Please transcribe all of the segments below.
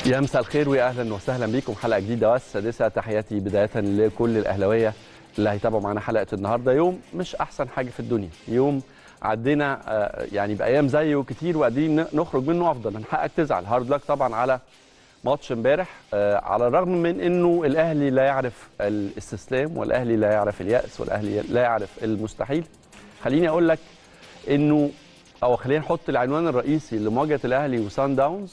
يا مساء الخير ويا اهلا وسهلا بكم حلقه جديده والسادسه تحياتي بدايه لكل الاهلاويه اللي هيتابعوا معانا حلقه النهارده يوم مش احسن حاجه في الدنيا يوم عدينا آه، يعني بايام زيه كتير وقادرين نخرج منه افضل من حقك تزعل هارد لك طبعا على ماتش امبارح آه، على الرغم من انه الاهلي لا يعرف الاستسلام والاهلي لا يعرف الياس والاهلي لا يعرف المستحيل خليني اقول لك انه او خلينا نحط العنوان الرئيسي لمواجهه الاهلي وسان داونز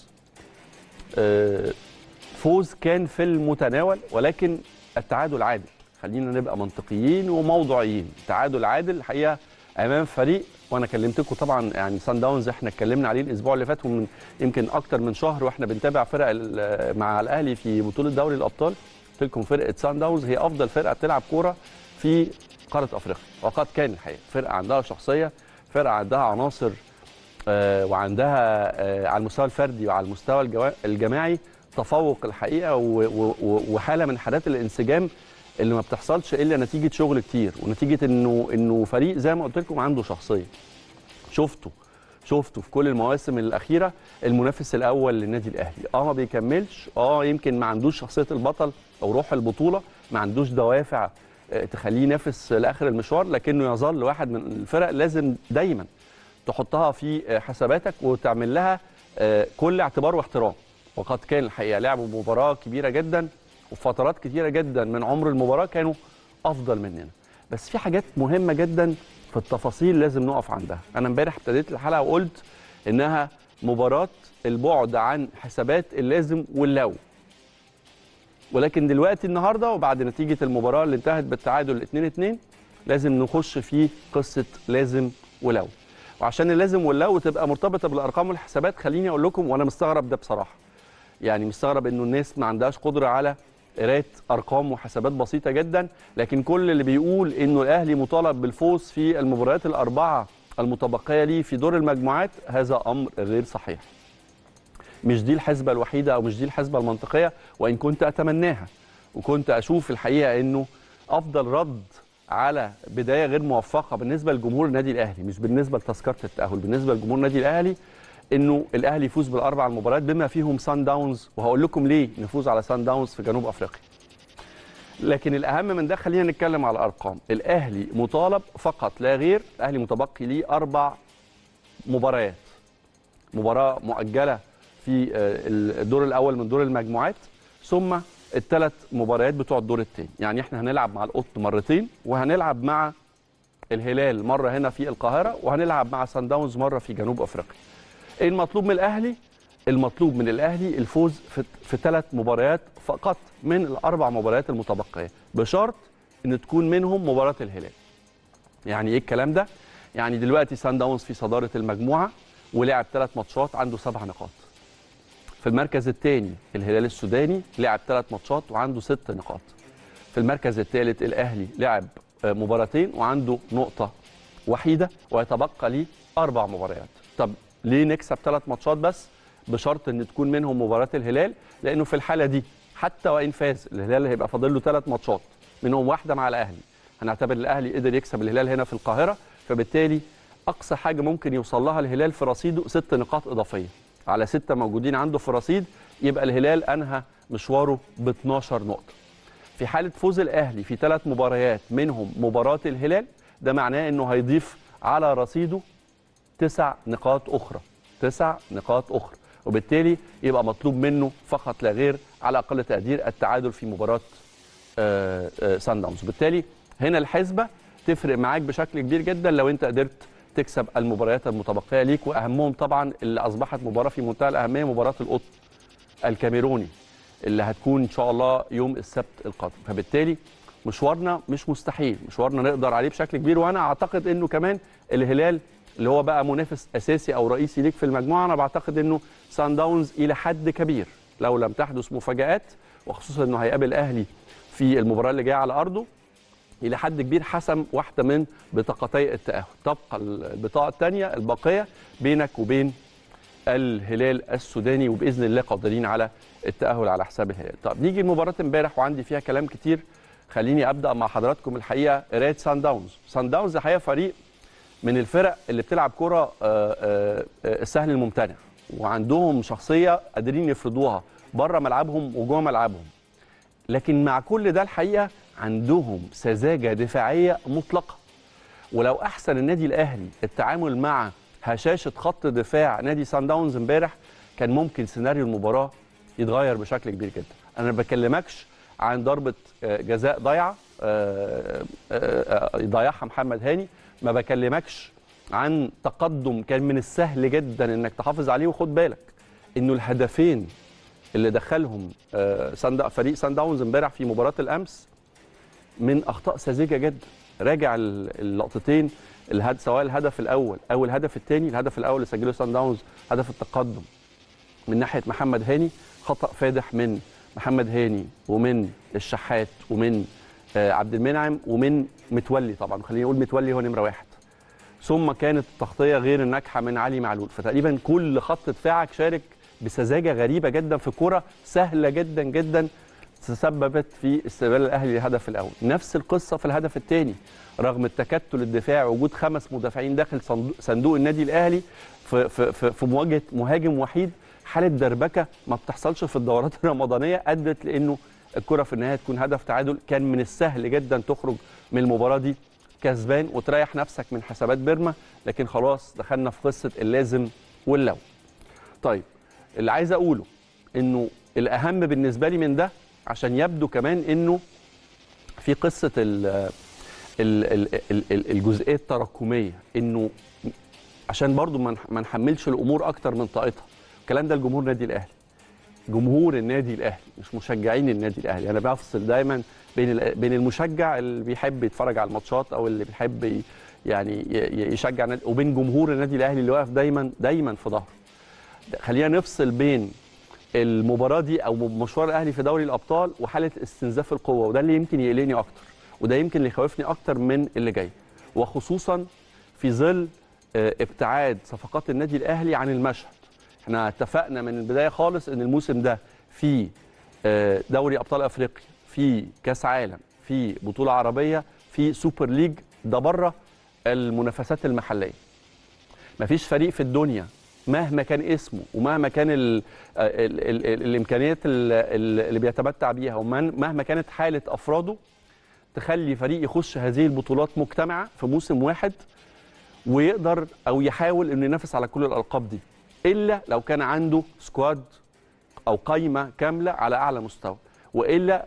آه، فوز كان في المتناول ولكن التعادل عادل خلينا نبقى منطقيين وموضوعيين تعادل عادل الحقيقه امام فريق وانا كلمتكم طبعا يعني سان داونز احنا اتكلمنا عليه الاسبوع اللي فات ومن يمكن اكتر من شهر واحنا بنتابع فرق ال- مع الاهلي في بطوله دوري الابطال قلت لكم فرقه سان داونز هي افضل فرقه بتلعب كوره في قاره افريقيا وقد كان الحقيقه فرقه عندها شخصيه فرقه عندها عناصر آه، وعندها آه، على المستوى الفردي وعلى المستوى الجوا- الجماعي تفوق الحقيقه و- و- و- وحاله من حالات الانسجام اللي ما بتحصلش الا نتيجه شغل كتير ونتيجه انه انه فريق زي ما قلت لكم عنده شخصيه شفته شفته في كل المواسم الاخيره المنافس الاول للنادي الاهلي اه ما بيكملش اه يمكن ما عندوش شخصيه البطل او روح البطوله ما عندوش دوافع آه، تخليه ينافس لاخر المشوار لكنه يظل واحد من الفرق لازم دايما تحطها في آه، حساباتك وتعمل لها آه، كل اعتبار واحترام وقد كان الحقيقه لعبوا مباراه كبيره جدا وفي فترات كتيره جدا من عمر المباراه كانوا افضل مننا بس في حاجات مهمه جدا في التفاصيل لازم نقف عندها انا امبارح ابتديت الحلقه وقلت انها مباراه البعد عن حسابات اللازم واللو ولكن دلوقتي النهارده وبعد نتيجه المباراه اللي انتهت بالتعادل 2-2 لازم نخش في قصه لازم ولو وعشان اللازم واللو تبقى مرتبطه بالارقام والحسابات خليني اقول لكم وانا مستغرب ده بصراحه يعني مستغرب انه الناس ما عندهاش قدره على قرايه ارقام وحسابات بسيطه جدا لكن كل اللي بيقول انه الاهلي مطالب بالفوز في المباريات الاربعه المتبقيه ليه في دور المجموعات هذا امر غير صحيح مش دي الحسبه الوحيده او مش دي الحسبه المنطقيه وان كنت اتمناها وكنت اشوف الحقيقه انه افضل رد على بدايه غير موفقه بالنسبه لجمهور النادي الاهلي مش بالنسبه لتذكره التاهل بالنسبه لجمهور النادي الاهلي انه الاهلي يفوز بالاربع المباريات بما فيهم سان داونز وهقول لكم ليه نفوز على سان داونز في جنوب افريقيا لكن الاهم من ده خلينا نتكلم على الارقام الاهلي مطالب فقط لا غير الاهلي متبقي ليه اربع مباريات مباراه مؤجله في آه، الدور الاول من دور المجموعات ثم الثلاث مباريات بتوع الدور الثاني يعني احنا هنلعب مع القط مرتين وهنلعب مع الهلال مره هنا في القاهره وهنلعب مع سان داونز مره في جنوب افريقيا ايه المطلوب من الاهلي المطلوب من الاهلي الفوز في في ثلاث مباريات فقط من الاربع مباريات المتبقيه بشرط ان تكون منهم مباراه الهلال يعني ايه الكلام ده يعني دلوقتي سان داونز في صداره المجموعه ولعب ثلاث ماتشات عنده سبع نقاط في المركز الثاني الهلال السوداني لعب ثلاث ماتشات وعنده ست نقاط في المركز الثالث الاهلي لعب آه، مباراتين وعنده نقطه وحيده ويتبقى ليه اربع مباريات طب ليه نكسب ثلاث ماتشات بس بشرط ان تكون منهم مباراه الهلال لانه في الحاله دي حتى وان فاز الهلال هيبقى فاضل له ثلاث ماتشات منهم واحده مع الاهلي هنعتبر الاهلي قدر يكسب الهلال هنا في القاهره فبالتالي اقصى حاجه ممكن يوصل لها الهلال في رصيده ست نقاط اضافيه على سته موجودين عنده في الرصيد يبقى الهلال انهى مشواره ب 12 نقطه في حاله فوز الاهلي في ثلاث مباريات منهم مباراه الهلال ده معناه انه هيضيف على رصيده تسع نقاط اخرى تسع نقاط اخرى وبالتالي يبقى مطلوب منه فقط لا غير على اقل تقدير التعادل في مباراه آه، آه، سان داونز وبالتالي هنا الحسبه تفرق معاك بشكل كبير جدا لو انت قدرت تكسب المباريات المتبقيه ليك واهمهم طبعا اللي اصبحت مباراه في منتهى الاهميه مباراه القطن الكاميروني اللي هتكون ان شاء الله يوم السبت القادم فبالتالي مشوارنا مش مستحيل مشوارنا نقدر عليه بشكل كبير وانا اعتقد انه كمان الهلال اللي هو بقى منافس اساسي او رئيسي ليك في المجموعه انا بعتقد انه سان داونز الى حد كبير لو لم تحدث مفاجات وخصوصا انه هيقابل اهلي في المباراه اللي جايه على ارضه الى حد كبير حسم واحده من بطاقتي التاهل تبقى البطاقه الثانيه الباقيه بينك وبين الهلال السوداني وباذن الله قادرين على التاهل على حساب الهلال طب نيجي لمباراه امبارح وعندي فيها كلام كتير خليني ابدا مع حضراتكم الحقيقه قرايه سان داونز سان داونز الحقيقه فريق من الفرق اللي بتلعب كره آه، آه، آه، السهل الممتنع وعندهم شخصيه قادرين يفرضوها بره ملعبهم وجوه ملعبهم لكن مع كل ده الحقيقه عندهم سذاجه دفاعيه مطلقه ولو احسن النادي الاهلي التعامل مع هشاشه خط دفاع نادي سان داونز امبارح كان ممكن سيناريو المباراه يتغير بشكل كبير جدا انا ما بكلمكش عن ضربه آه، جزاء ضايعه آه، آه، آه، ضيعها محمد هاني ما بكلمكش عن تقدم كان من السهل جدا انك تحافظ عليه وخد بالك انه الهدفين اللي دخلهم آه، سان فريق سان داونز امبارح في مباراه الامس من اخطاء ساذجه جدا راجع ال- اللقطتين الهد سواء الهدف الاول او الهدف الثاني الهدف الاول اللي سجله سان داونز هدف التقدم من ناحيه محمد هاني خطا فادح من محمد هاني ومن الشحات ومن آه، عبد المنعم ومن متولي طبعا خلينا نقول متولي هو نمره واحد ثم كانت التغطيه غير الناجحه من علي معلول فتقريبا كل خط دفاعك شارك بسذاجه غريبه جدا في كره سهله جدا جدا تسببت في استقبال الاهلي للهدف الاول نفس القصه في الهدف الثاني رغم التكتل الدفاعي وجود خمس مدافعين داخل صندوق- صندوق النادي الاهلي في في في, في مواجهه مهاجم وحيد حاله دربكه ما بتحصلش في الدورات الرمضانيه ادت لانه الكره في النهايه تكون هدف تعادل كان من السهل جدا تخرج من المباراه دي كسبان وتريح نفسك من حسابات بيرما لكن خلاص دخلنا في قصه اللازم واللو طيب اللي عايز اقوله انه الاهم بالنسبه لي من ده عشان يبدو كمان انه في قصه ال ال ال ال ال الجزئيه التراكميه انه عشان برضو ما نح- ما نحملش الامور اكتر من طاقتها الكلام ده لجمهور النادي الاهلي جمهور النادي الاهلي مش مشجعين النادي الاهلي انا بفصل دايما بين ال- بين المشجع اللي بيحب يتفرج على الماتشات او اللي بيحب ي- يعني ي- ي- يشجع النادي وبين جمهور النادي الاهلي اللي واقف دايما دايما في ظهره خلينا نفصل بين المباراه دي او مشوار الاهلي في دوري الابطال وحاله استنزاف القوه وده اللي يمكن يقلقني اكتر وده يمكن اللي يخوفني اكتر من اللي جاي وخصوصا في ظل آه، ابتعاد صفقات النادي الاهلي عن المشهد احنا اتفقنا من البدايه خالص ان الموسم ده في آه، دوري ابطال افريقيا في كاس عالم في بطوله عربيه في سوبر ليج ده بره المنافسات المحليه مفيش فريق في الدنيا مهما كان اسمه ومهما كان ال ال ال ال الامكانيات ال- ال- اللي بيتمتع بيها ومهما كانت حاله افراده تخلي فريق يخش هذه البطولات مجتمعه في موسم واحد ويقدر او يحاول انه ينافس على كل الالقاب دي الا لو كان عنده سكواد او قايمه كامله على اعلى مستوى والا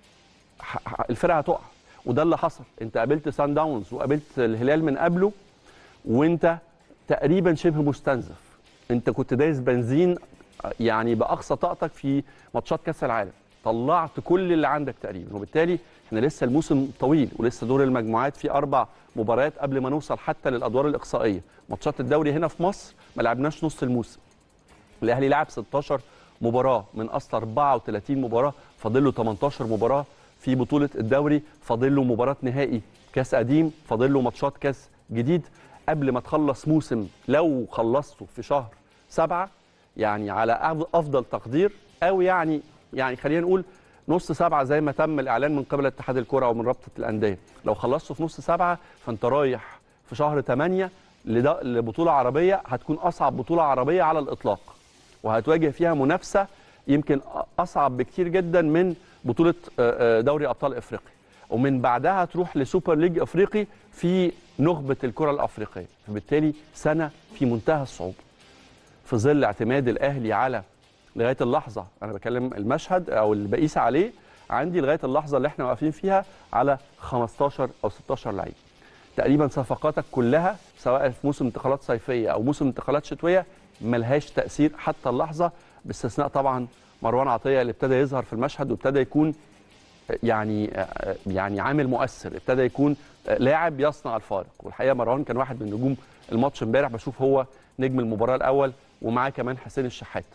ح- ح- الفرقه هتقع وده اللي حصل انت قابلت سان داونز وقابلت الهلال من قبله وانت تقريبا شبه مستنزف انت كنت دايس بنزين يعني باقصى طاقتك في ماتشات كاس العالم طلعت كل اللي عندك تقريبا وبالتالي احنا لسه الموسم طويل ولسه دور المجموعات في اربع مباريات قبل ما نوصل حتى للادوار الاقصائيه ماتشات الدوري هنا في مصر ما لعبناش نص الموسم الاهلي لعب 16 مباراه من اصل 34 مباراه فاضل له 18 مباراه في بطوله الدوري فاضل له مباراه نهائي كاس قديم فاضل له ماتشات كاس جديد قبل ما تخلص موسم لو خلصته في شهر سبعة يعني على أف- افضل تقدير او يعني يعني خلينا نقول نص سبعة زي ما تم الاعلان من قبل اتحاد الكره او من رابطه الانديه لو خلصته في نص سبعة فانت رايح في شهر 8 لد- لبطوله عربيه هتكون اصعب بطوله عربيه على الاطلاق وهتواجه فيها منافسه يمكن اصعب بكتير جدا من بطوله آه، آه، دوري ابطال افريقيا ومن بعدها تروح لسوبر ليج افريقي في نخبه الكره الافريقيه فبالتالي سنه في منتهى الصعوبه في ظل اعتماد الاهلي على لغايه اللحظه انا بكلم المشهد او اللي بقيس عليه عندي لغايه اللحظه اللي احنا واقفين فيها على 15 او 16 لعيب تقريبا صفقاتك كلها سواء في موسم انتقالات صيفيه او موسم انتقالات شتويه ملهاش تاثير حتى اللحظه باستثناء طبعا مروان عطيه اللي ابتدى يظهر في المشهد وابتدى يكون يعني يعني عامل مؤثر ابتدى يكون لاعب يصنع الفارق والحقيقه مروان كان واحد من نجوم الماتش امبارح بشوف هو نجم المباراه الاول ومعاه كمان حسين الشحات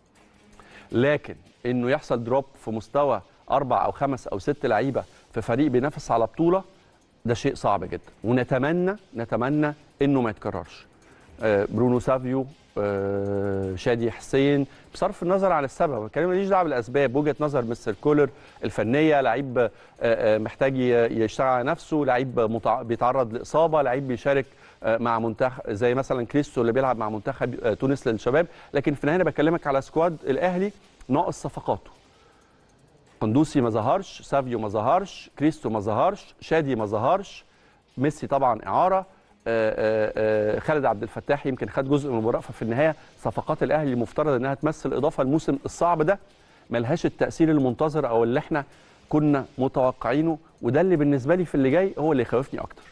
لكن انه يحصل دروب في مستوى اربع او خمس او ست لعيبه في فريق بينافس على بطوله ده شيء صعب جدا ونتمنى نتمنى انه ما يتكررش آه، برونو سافيو آه، شادي حسين بصرف النظر عن السبب الكلام ماليش دعوه بالاسباب وجهه نظر مستر كولر الفنيه لعيب آه، آه، محتاج ي- يشتغل على نفسه لعيب متع- بيتعرض لاصابه لعيب بيشارك آه، مع منتخب زي مثلا كريستو اللي بيلعب مع منتخب آه، تونس للشباب لكن في النهايه انا بكلمك على سكواد الاهلي ناقص صفقاته قندوسي ما ظهرش سافيو ما ظهرش كريستو ما ظهرش شادي ما ظهرش ميسي طبعا اعاره آه، آه، آه، خالد عبد الفتاح يمكن خد جزء من المباراه ففي النهايه صفقات الاهلي المفترض انها تمثل اضافه الموسم الصعب ده ملهاش التاثير المنتظر او اللي احنا كنا متوقعينه وده اللي بالنسبه لي في اللي جاي هو اللي يخوفني اكتر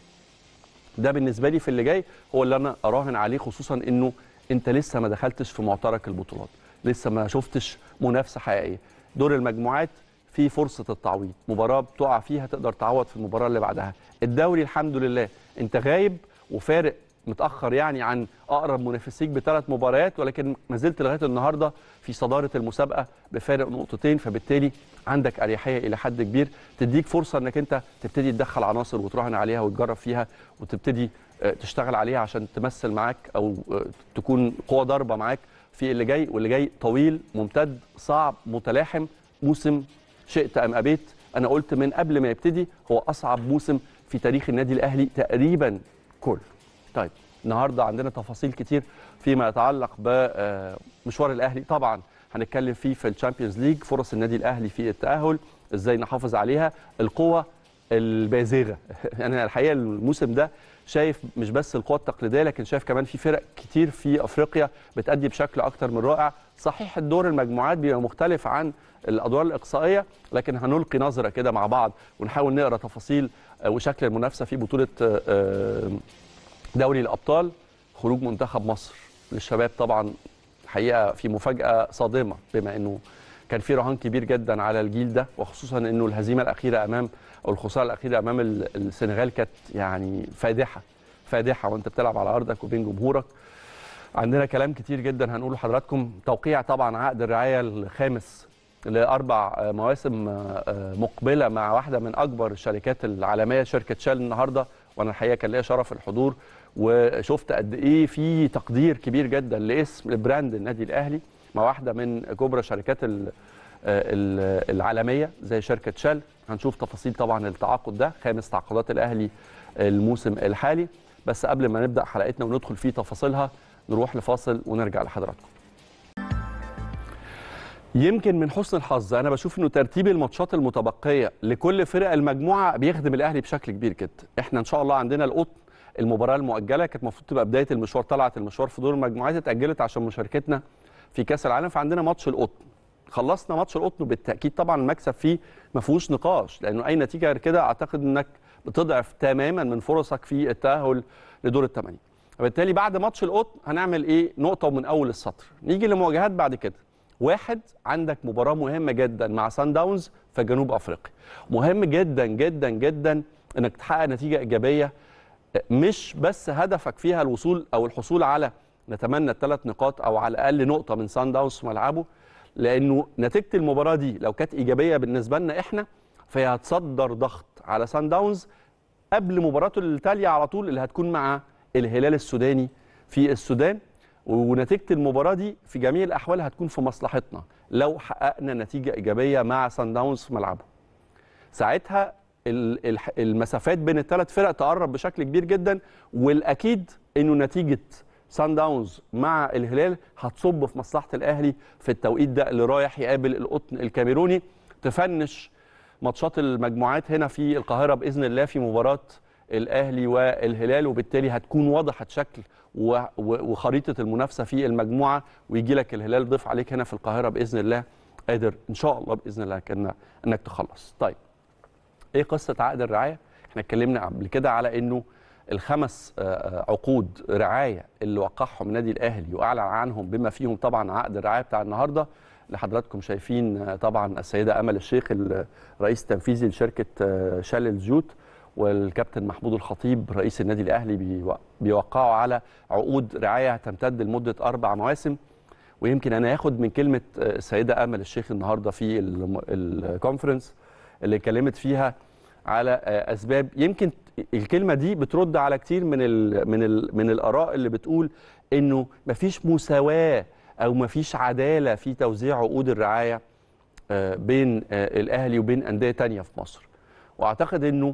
ده بالنسبه لي في اللي جاي هو اللي انا اراهن عليه خصوصا انه انت لسه ما دخلتش في معترك البطولات لسه ما شفتش منافسه حقيقيه دور المجموعات في فرصه التعويض مباراه بتقع فيها تقدر تعوض في المباراه اللي بعدها الدوري الحمد لله انت غايب وفارق متاخر يعني عن اقرب منافسيك بثلاث مباريات ولكن ما زلت لغايه النهارده في صداره المسابقه بفارق نقطتين فبالتالي عندك اريحيه الى حد كبير تديك فرصه انك انت تبتدي تدخل عناصر وتراهن عليها وتجرب فيها وتبتدي آه، تشتغل عليها عشان تمثل معاك او آه، تكون قوه ضاربه معاك في اللي جاي واللي جاي طويل ممتد صعب متلاحم موسم شئت ام ابيت انا قلت من قبل ما يبتدي هو اصعب موسم في تاريخ النادي الاهلي تقريبا كله طيب النهارده عندنا تفاصيل كتير فيما يتعلق بمشوار الاهلي طبعا هنتكلم فيه في الشامبيونز ليج فرص النادي الاهلي في التاهل ازاي نحافظ عليها القوه البازغه انا الحقيقه الموسم ده شايف مش بس القوى التقليديه لكن شايف كمان في فرق كتير في افريقيا بتأدي بشكل اكتر من رائع صحيح الدور المجموعات بيبقى مختلف عن الادوار الاقصائيه لكن هنلقي نظره كده مع بعض ونحاول نقرا تفاصيل آه، وشكل المنافسه في بطوله آه، آه، دوري الابطال خروج منتخب مصر للشباب طبعا الحقيقه في مفاجاه صادمه بما انه كان في رهان كبير جدا على الجيل ده وخصوصا انه الهزيمه الاخيره امام او الخساره الاخيره امام ال- السنغال كانت يعني فادحه فادحه وانت بتلعب على ارضك وبين جمهورك عندنا كلام كتير جدا هنقوله لحضراتكم توقيع طبعا عقد الرعايه الخامس لاربع آه، مواسم آه، آه، مقبله مع واحده من اكبر الشركات العالميه شركه شال النهارده وانا الحقيقه كان ليا شرف الحضور وشفت قد ايه في تقدير كبير جدا لاسم البراند النادي الاهلي مع واحده من كبرى شركات ال- ال- العالميه زي شركه شال هنشوف تفاصيل طبعا التعاقد ده خامس تعاقدات الاهلي الموسم الحالي بس قبل ما نبدا حلقتنا وندخل في تفاصيلها نروح لفاصل ونرجع لحضراتكم يمكن من حسن الحظ انا بشوف انه ترتيب الماتشات المتبقيه لكل فرق المجموعه بيخدم الاهلي بشكل كبير جدا احنا ان شاء الله عندنا القطن المباراه المؤجله كانت المفروض تبقى بدايه المشوار طلعت المشوار في دور المجموعات اتاجلت عشان مشاركتنا في كاس العالم فعندنا ماتش القطن خلصنا ماتش القطن بالتاكيد طبعا المكسب فيه ما فيهوش نقاش لانه اي نتيجه غير كده اعتقد انك بتضعف تماما من فرصك في التاهل لدور الثمانيه وبالتالي بعد ماتش القطن هنعمل ايه نقطه ومن اول السطر نيجي لمواجهات بعد كده واحد عندك مباراه مهمه جدا مع سان داونز في جنوب افريقيا مهم جدا جدا جدا انك تحقق نتيجه ايجابيه مش بس هدفك فيها الوصول او الحصول على نتمنى الثلاث نقاط او على الاقل نقطه من سان داونز في ملعبه لانه نتيجه المباراه دي لو كانت ايجابيه بالنسبه لنا احنا فهي هتصدر ضغط على سان داونز قبل مباراته التاليه على طول اللي هتكون مع الهلال السوداني في السودان ونتيجه المباراه دي في جميع الاحوال هتكون في مصلحتنا لو حققنا نتيجه ايجابيه مع سان داونز في ملعبه ساعتها ال- الح- المسافات بين الثلاث فرق تقرب بشكل كبير جدا والاكيد انه نتيجه سان داونز مع الهلال هتصب في مصلحه الاهلي في التوقيت ده اللي رايح يقابل القطن الكاميروني تفنش ماتشات المجموعات هنا في القاهره باذن الله في مباراه الاهلي والهلال وبالتالي هتكون وضحت شكل و- و- وخريطه المنافسه في المجموعه ويجي لك الهلال ضيف عليك هنا في القاهره باذن الله قادر ان شاء الله باذن الله كان انك تخلص طيب ايه قصه عقد الرعايه احنا اتكلمنا قبل كده على انه الخمس آه، آه، عقود رعايه اللي وقعهم النادي الاهلي واعلن عنهم بما فيهم طبعا عقد الرعايه بتاع النهارده اللي حضراتكم شايفين آه، طبعا السيده امل الشيخ الرئيس التنفيذي لشركه آه، شال الزيوت والكابتن محمود الخطيب رئيس النادي الاهلي بيو- بيوقعوا على عقود رعايه هتمتد لمده اربع مواسم ويمكن انا هاخد من كلمه آه، السيده امل الشيخ النهارده في الم- الكونفرنس اللي اتكلمت فيها على آه، اسباب يمكن الكلمه دي بترد على كتير من ال من ال من الاراء اللي بتقول انه مفيش مساواه او مفيش عداله في توزيع عقود الرعايه آه، بين آه، الاهلي وبين انديه تانية في مصر واعتقد انه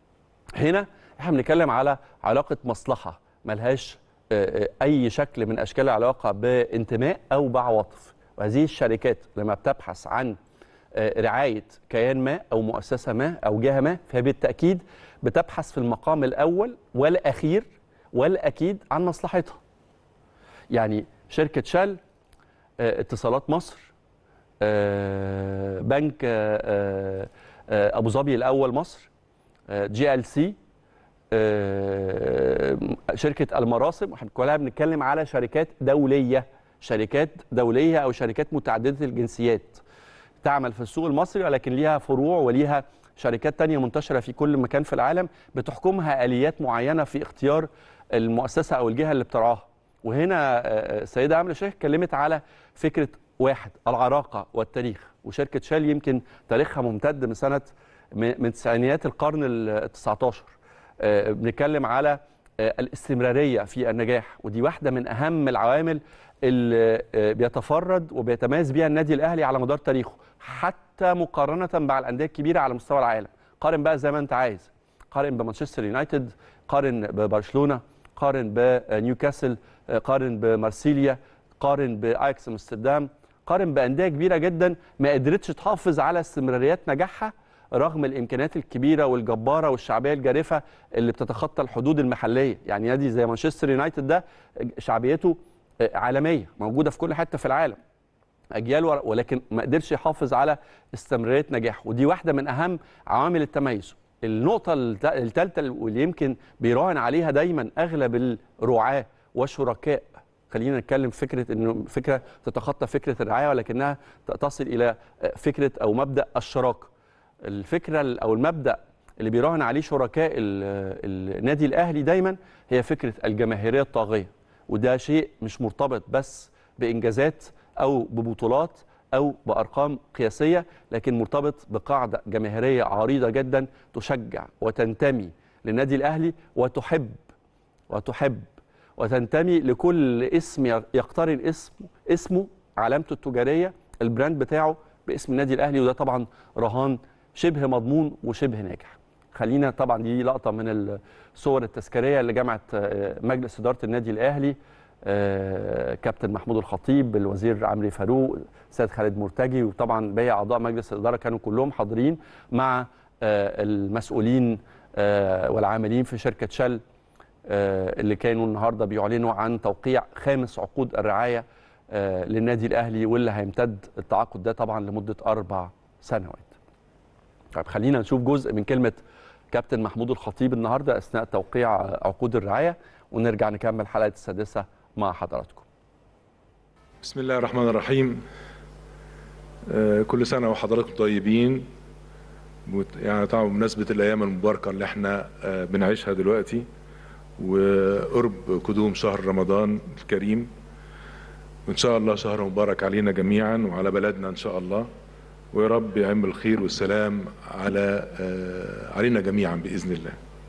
هنا احنا بنتكلم على علاقه مصلحه ملهاش آه، آه، اي شكل من اشكال العلاقه بانتماء او بعواطف وهذه الشركات لما بتبحث عن آه، رعايه كيان ما او مؤسسه ما او جهه ما فهي بالتاكيد بتبحث في المقام الاول والاخير والاكيد عن مصلحتها. يعني شركه شل آه، اتصالات مصر آه، بنك آه، آه، آه، ابو ظبي الاول مصر آه، جي ال سي آه، شركه المراسم احنا كلنا بنتكلم على شركات دوليه شركات دوليه او شركات متعدده الجنسيات تعمل في السوق المصري ولكن ليها فروع وليها شركات تانية منتشرة في كل مكان في العالم بتحكمها آليات معينة في اختيار المؤسسة أو الجهة اللي بترعاها وهنا آه، السيدة عاملة شيخ اتكلمت على فكرة واحد العراقة والتاريخ وشركة شال يمكن تاريخها ممتد من سنة من من تسعينيات القرن ال 19 آه، بنتكلم على آه، الاستمرارية في النجاح ودي واحدة من أهم العوامل اللي آه، بيتفرد وبيتميز بيها النادي الأهلي على مدار تاريخه حتى مقارنة مع الأندية الكبيرة على مستوى العالم قارن بقى زي ما أنت عايز قارن بمانشستر يونايتد قارن ببرشلونة قارن بنيوكاسل آه، قارن بمارسيليا قارن باياكس امستردام قارن بانديه كبيره جدا ما قدرتش تحافظ على استمراريات نجاحها رغم الامكانيات الكبيره والجباره والشعبيه الجارفه اللي بتتخطى الحدود المحليه يعني نادي زي مانشستر يونايتد ده شعبيته آه، عالميه موجوده في كل حته في العالم اجيال ورا- ولكن ما قدرش يحافظ على استمراريه نجاحه ودي واحده من اهم عوامل التميز النقطه الثالثه واللي يمكن بيراهن عليها دايما اغلب الرعاه والشركاء خلينا نتكلم في فكره انه فكره تتخطى فكره الرعايه ولكنها ت- تصل الى فكره او مبدا الشراكه الفكره ال- او المبدا اللي بيراهن عليه شركاء ال- النادي الاهلي دايما هي فكره الجماهيريه الطاغيه وده شيء مش مرتبط بس بانجازات او ببطولات او بارقام قياسيه لكن مرتبط بقاعده جماهيريه عريضه جدا تشجع وتنتمي للنادي الاهلي وتحب وتحب وتنتمي لكل اسم يقترن اسمه اسمه علامته التجاريه البراند بتاعه باسم النادي الاهلي وده طبعا رهان شبه مضمون وشبه ناجح خلينا طبعا دي لقطه من الصور التذكاريه اللي جمعت آه، مجلس اداره النادي الاهلي آه، كابتن محمود الخطيب الوزير عمرو فاروق سيد خالد مرتجي وطبعا باقي اعضاء مجلس الاداره كانوا كلهم حاضرين مع آه، المسؤولين آه، والعاملين في شركه شل آه، اللي كانوا النهارده بيعلنوا عن توقيع خامس عقود الرعايه آه، للنادي الاهلي واللي هيمتد التعاقد ده طبعا لمده اربع سنوات. طيب خلينا نشوف جزء من كلمه كابتن محمود الخطيب النهارده اثناء توقيع عقود الرعايه ونرجع نكمل حلقه السادسه مع حضراتكم. بسم الله الرحمن الرحيم آه، كل سنة وحضراتكم طيبين مت- يعني طبعا بمناسبة الأيام المباركة اللي احنا آه، بنعيشها دلوقتي وقرب قدوم شهر رمضان الكريم وإن شاء الله شهر مبارك علينا جميعا وعلى بلدنا إن شاء الله ويا رب يعم الخير والسلام على آه، علينا جميعا بإذن الله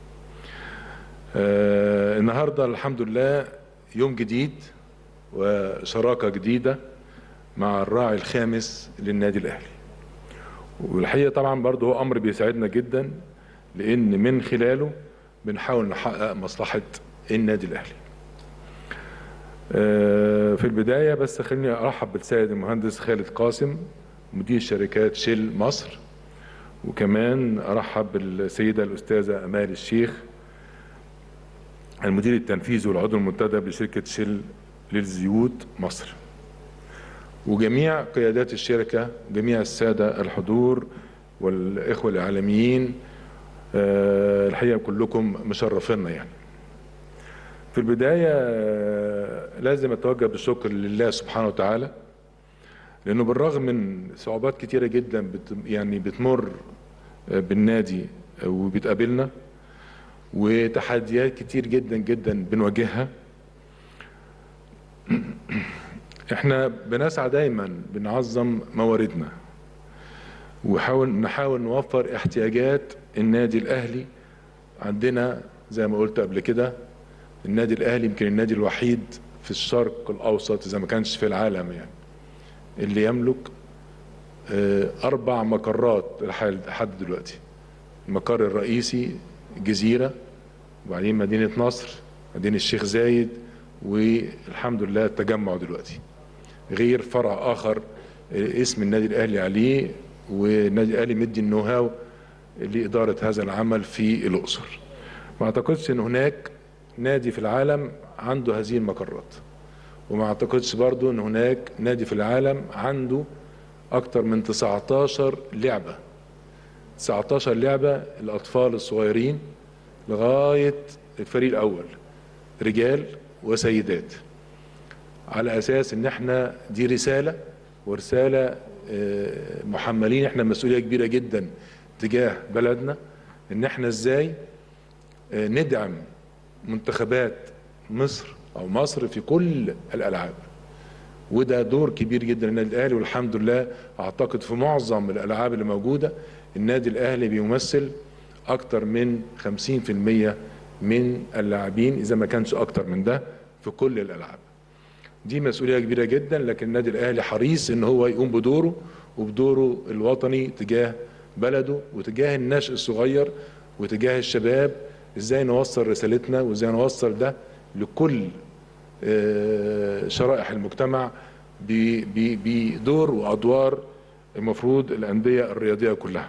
آه، النهاردة الحمد لله يوم جديد وشراكة جديدة مع الراعي الخامس للنادي الأهلي والحقيقة طبعا برضه هو أمر بيساعدنا جدا لأن من خلاله بنحاول نحقق مصلحة النادي الأهلي آه، في البداية بس خليني أرحب بالسيد المهندس خالد قاسم مدير شركات شيل مصر وكمان أرحب بالسيدة الأستاذة أمال الشيخ المدير التنفيذي والعضو المنتدب لشركة شيل للزيوت مصر وجميع قيادات الشركة جميع السادة الحضور والإخوة الإعلاميين آه، الحقيقة كلكم مشرفينا يعني في البداية آه، لازم أتوجه بالشكر لله سبحانه وتعالى لأنه بالرغم من صعوبات كتيرة جدا بت يعني بتمر آه، بالنادي آه، وبتقابلنا وتحديات كتير جدا جدا بنواجهها احنا بنسعى دايما بنعظم مواردنا وحاول نحاول نوفر احتياجات النادي الاهلي عندنا زي ما قلت قبل كده النادي الاهلي يمكن النادي الوحيد في الشرق الاوسط اذا ما كانش في العالم يعني اللي يملك آه، اربع مقرات لحد لحد دلوقتي المقر الرئيسي جزيره وبعدين مدينه نصر مدينه الشيخ زايد والحمد لله التجمع دلوقتي غير فرع اخر اسم النادي الاهلي عليه والنادي الاهلي مدي النو هاو لاداره هذا العمل في الاقصر ما اعتقدش ان هناك نادي في العالم عنده هذه المقرات وما اعتقدش برضو ان هناك نادي في العالم عنده اكتر من 19 لعبة 19 لعبة الاطفال الصغيرين لغاية الفريق الاول رجال وسيدات على اساس ان احنا دي رسالة ورسالة محملين احنا مسؤولية كبيرة جدا تجاه بلدنا ان احنا ازاي ندعم منتخبات مصر او مصر في كل الالعاب وده دور كبير جدا للنادي الاهلي والحمد لله اعتقد في معظم الالعاب اللي موجوده النادي الاهلي بيمثل اكتر من 50% من اللاعبين اذا ما كانش اكتر من ده في كل الالعاب دي مسؤوليه كبيره جدا لكن النادي الاهلي حريص ان هو يقوم بدوره وبدوره الوطني تجاه بلده وتجاه النشء الصغير وتجاه الشباب ازاي نوصل رسالتنا وازاي نوصل ده لكل شرائح المجتمع بدور وادوار المفروض الانديه الرياضيه كلها.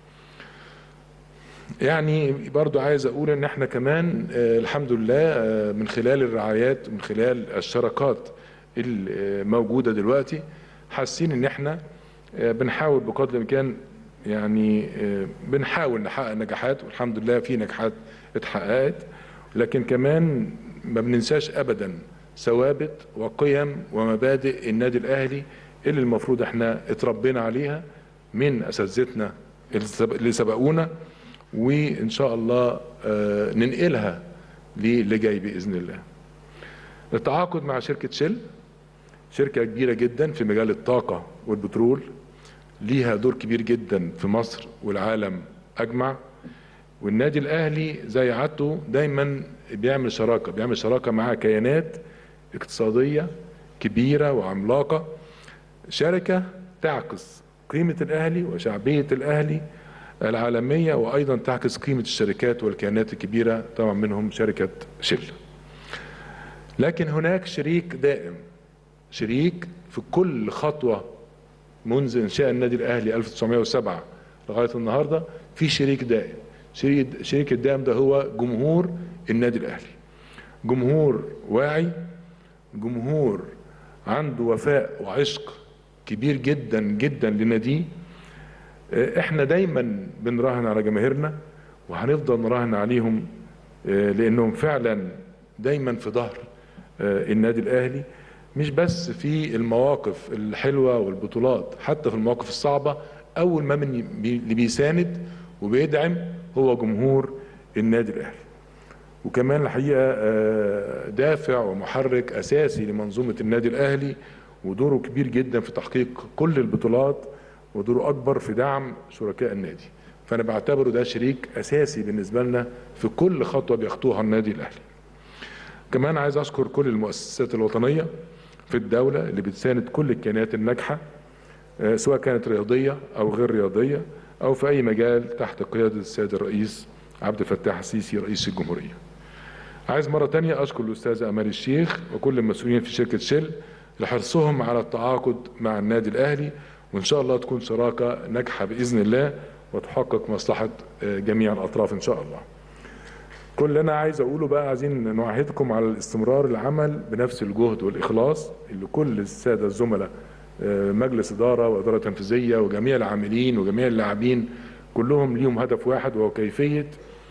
يعني برضو عايز اقول ان احنا كمان الحمد لله من خلال الرعايات ومن خلال الشراكات الموجوده دلوقتي حاسين ان احنا بنحاول بقدر الامكان يعني بنحاول نحقق نجاحات والحمد لله في نجاحات اتحققت لكن كمان ما بننساش ابدا ثوابت وقيم ومبادئ النادي الاهلي اللي المفروض احنا اتربينا عليها من اساتذتنا اللي سبقونا وان شاء الله ننقلها للي جاي باذن الله. التعاقد مع شركه شل شركه كبيره جدا في مجال الطاقه والبترول ليها دور كبير جدا في مصر والعالم اجمع والنادي الاهلي زي عادته دايما بيعمل شراكه بيعمل شراكه مع كيانات اقتصاديه كبيره وعملاقه شركه تعكس قيمه الاهلي وشعبيه الاهلي العالميه وايضا تعكس قيمه الشركات والكيانات الكبيره طبعا منهم شركه شل. لكن هناك شريك دائم شريك في كل خطوه منذ انشاء النادي الاهلي 1907 لغايه النهارده في شريك دائم شريك شريك الدائم ده هو جمهور النادي الاهلي جمهور واعي جمهور عنده وفاء وعشق كبير جدا جدا لناديه احنا دايما بنراهن على جماهيرنا وهنفضل نراهن عليهم لانهم فعلا دايما في ظهر النادي الاهلي مش بس في المواقف الحلوه والبطولات حتى في المواقف الصعبه اول ما من اللي بيساند وبيدعم هو جمهور النادي الاهلي وكمان الحقيقه دافع ومحرك اساسي لمنظومه النادي الاهلي ودوره كبير جدا في تحقيق كل البطولات ودوره اكبر في دعم شركاء النادي فانا بعتبره ده شريك اساسي بالنسبه لنا في كل خطوه بيخطوها النادي الاهلي كمان عايز اشكر كل المؤسسات الوطنيه في الدوله اللي بتساند كل الكيانات الناجحه سواء كانت رياضيه او غير رياضيه او في اي مجال تحت قياده السيد الرئيس عبد الفتاح السيسي رئيس الجمهوريه. عايز مره تانية اشكر الاستاذ امال الشيخ وكل المسؤولين في شركه شل لحرصهم على التعاقد مع النادي الاهلي وان شاء الله تكون شراكه ناجحه باذن الله وتحقق مصلحه جميع الاطراف ان شاء الله. كل اللي انا عايز اقوله بقى عايزين نعهدكم على الاستمرار العمل بنفس الجهد والاخلاص اللي كل الساده الزملاء مجلس اداره واداره تنفيذيه وجميع العاملين وجميع اللاعبين كلهم ليهم هدف واحد وهو كيفيه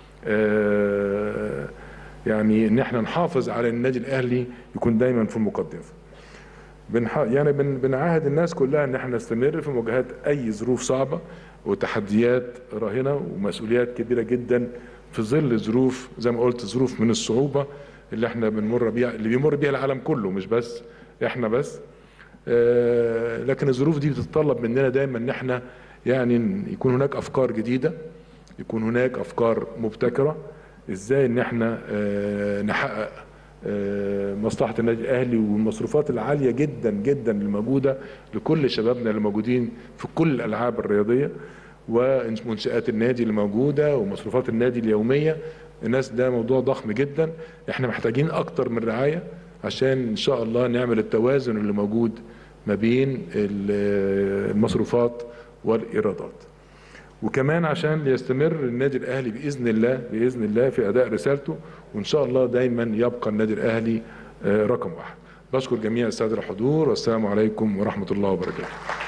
يعني ان احنا نحافظ على النادي الاهلي يكون دايما في المقدمه. بنح... يعني بن... بنعاهد الناس كلها ان احنا نستمر في مواجهه اي ظروف صعبه وتحديات راهنه ومسؤوليات كبيره جدا في ظل ظروف زي ما قلت ظروف من الصعوبه اللي احنا بنمر بيها اللي بيمر بيها العالم كله مش بس احنا بس آه لكن الظروف دي بتتطلب مننا دايما ان احنا يعني يكون هناك افكار جديده يكون هناك افكار مبتكره ازاي ان احنا آه نحقق آه مصلحه النادي الاهلي والمصروفات العاليه جدا جدا اللي موجوده لكل شبابنا اللي موجودين في كل الالعاب الرياضيه ومنشآت النادي اللي موجودة ومصروفات النادي اليومية الناس ده موضوع ضخم جدا احنا محتاجين اكتر من رعاية عشان ان شاء الله نعمل التوازن اللي موجود ما بين المصروفات والايرادات وكمان عشان ليستمر النادي الاهلي باذن الله باذن الله في اداء رسالته وان شاء الله دايما يبقى النادي الاهلي رقم واحد بشكر جميع الساده الحضور والسلام عليكم ورحمه الله وبركاته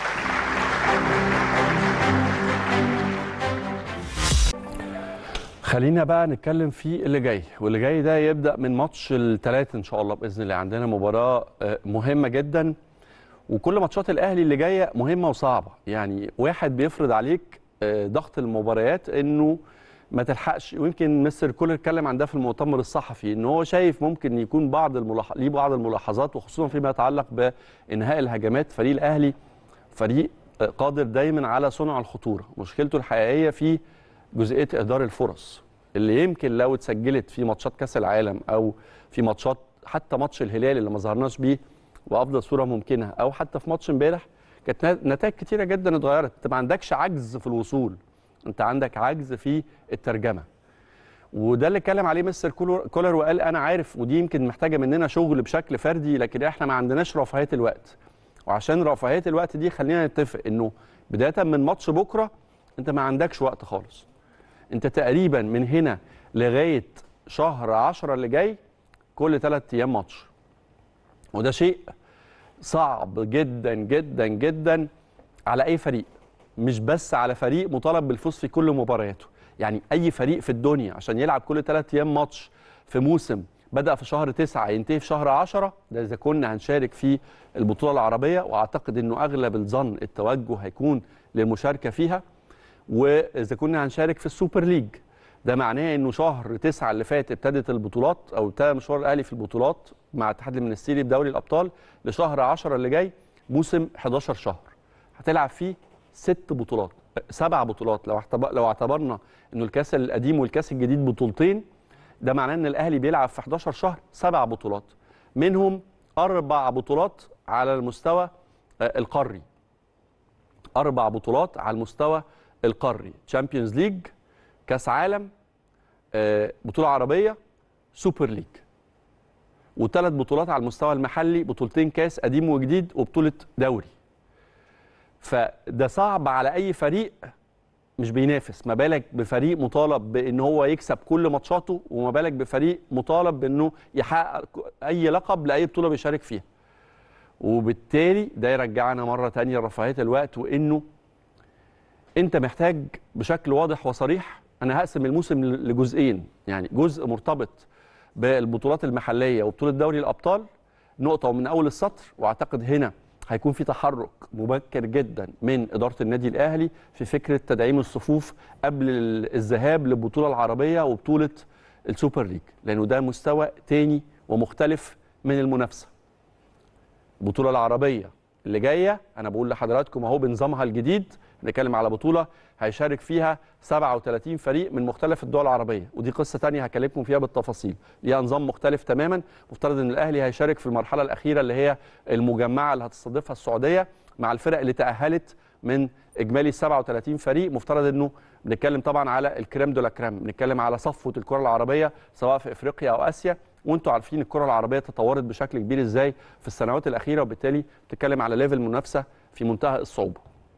خلينا بقى نتكلم في اللي جاي واللي جاي ده يبدا من ماتش الثلاث ان شاء الله باذن الله عندنا مباراه مهمه جدا وكل ماتشات الاهلي اللي جايه مهمه وصعبه يعني واحد بيفرض عليك ضغط المباريات انه ما تلحقش ويمكن مستر كولر اتكلم عن ده في المؤتمر الصحفي ان هو شايف ممكن يكون بعض الملاح... ليه بعض الملاحظات وخصوصا فيما يتعلق بانهاء الهجمات فريق الاهلي فريق قادر دايما على صنع الخطوره مشكلته الحقيقيه في جزئيه اهدار الفرص اللي يمكن لو اتسجلت في ماتشات كاس العالم او في ماتشات حتى ماتش الهلال اللي ما ظهرناش بيه بافضل صوره ممكنه او حتى في ماتش امبارح كانت نتائج كتيره جدا اتغيرت انت ما عندكش عجز في الوصول انت عندك عجز في الترجمه وده اللي اتكلم عليه مستر كولر وقال انا عارف ودي يمكن محتاجه مننا شغل بشكل فردي لكن احنا ما عندناش رفاهيه الوقت وعشان رفاهيه الوقت دي خلينا نتفق انه بدايه من ماتش بكره انت ما عندكش وقت خالص انت تقريبا من هنا لغايه شهر 10 اللي جاي كل ثلاث ايام ماتش وده شيء صعب جدا جدا جدا على اي فريق مش بس على فريق مطالب بالفوز في كل مبارياته يعني اي فريق في الدنيا عشان يلعب كل ثلاث ايام ماتش في موسم بدا في شهر تسعة ينتهي في شهر عشرة ده اذا كنا هنشارك في البطوله العربيه واعتقد انه اغلب الظن التوجه هيكون للمشاركه فيها واذا كنا هنشارك في السوبر ليج ده معناه انه شهر تسعة اللي فات ابتدت البطولات او ابتدى مشوار الاهلي في البطولات مع الاتحاد المنستيري بدوري الابطال لشهر 10 اللي جاي موسم 11 شهر هتلعب فيه ست بطولات سبع بطولات لو لو اعتبرنا انه الكاس القديم والكاس الجديد بطولتين ده معناه ان الاهلي بيلعب في 11 شهر سبع بطولات منهم اربع بطولات على المستوى القاري اربع بطولات على المستوى القاري تشامبيونز ليج كاس عالم بطوله عربيه سوبر ليج وثلاث بطولات على المستوى المحلي بطولتين كاس قديم وجديد وبطوله دوري فده صعب على اي فريق مش بينافس ما بالك بفريق مطالب بان هو يكسب كل ماتشاته وما بالك بفريق مطالب بانه يحقق اي لقب لاي بطوله بيشارك فيها وبالتالي ده يرجعنا مره ثانيه لرفاهيه الوقت وانه انت محتاج بشكل واضح وصريح انا هقسم الموسم لجزئين يعني جزء مرتبط بالبطولات المحليه وبطوله دوري الابطال نقطه ومن اول السطر واعتقد هنا هيكون في تحرك مبكر جدا من اداره النادي الاهلي في فكره تدعيم الصفوف قبل الذهاب للبطوله العربيه وبطوله السوبر ليج لانه ده مستوى تاني ومختلف من المنافسه البطوله العربيه اللي جايه انا بقول لحضراتكم اهو بنظامها الجديد بنتكلم على بطوله هيشارك فيها 37 فريق من مختلف الدول العربيه ودي قصه ثانيه هكلمكم فيها بالتفاصيل ليها نظام مختلف تماما مفترض ان الاهلي هيشارك في المرحله الاخيره اللي هي المجمعه اللي هتستضيفها السعوديه مع الفرق اللي تاهلت من اجمالي 37 فريق مفترض انه بنتكلم طبعا على الكريم دولا كريم بنتكلم على صفوه الكره العربيه سواء في افريقيا او اسيا وانتم عارفين الكره العربيه تطورت بشكل كبير ازاي في السنوات الاخيره وبالتالي بتتكلم على ليفل منافسه في منتهى الصعوبه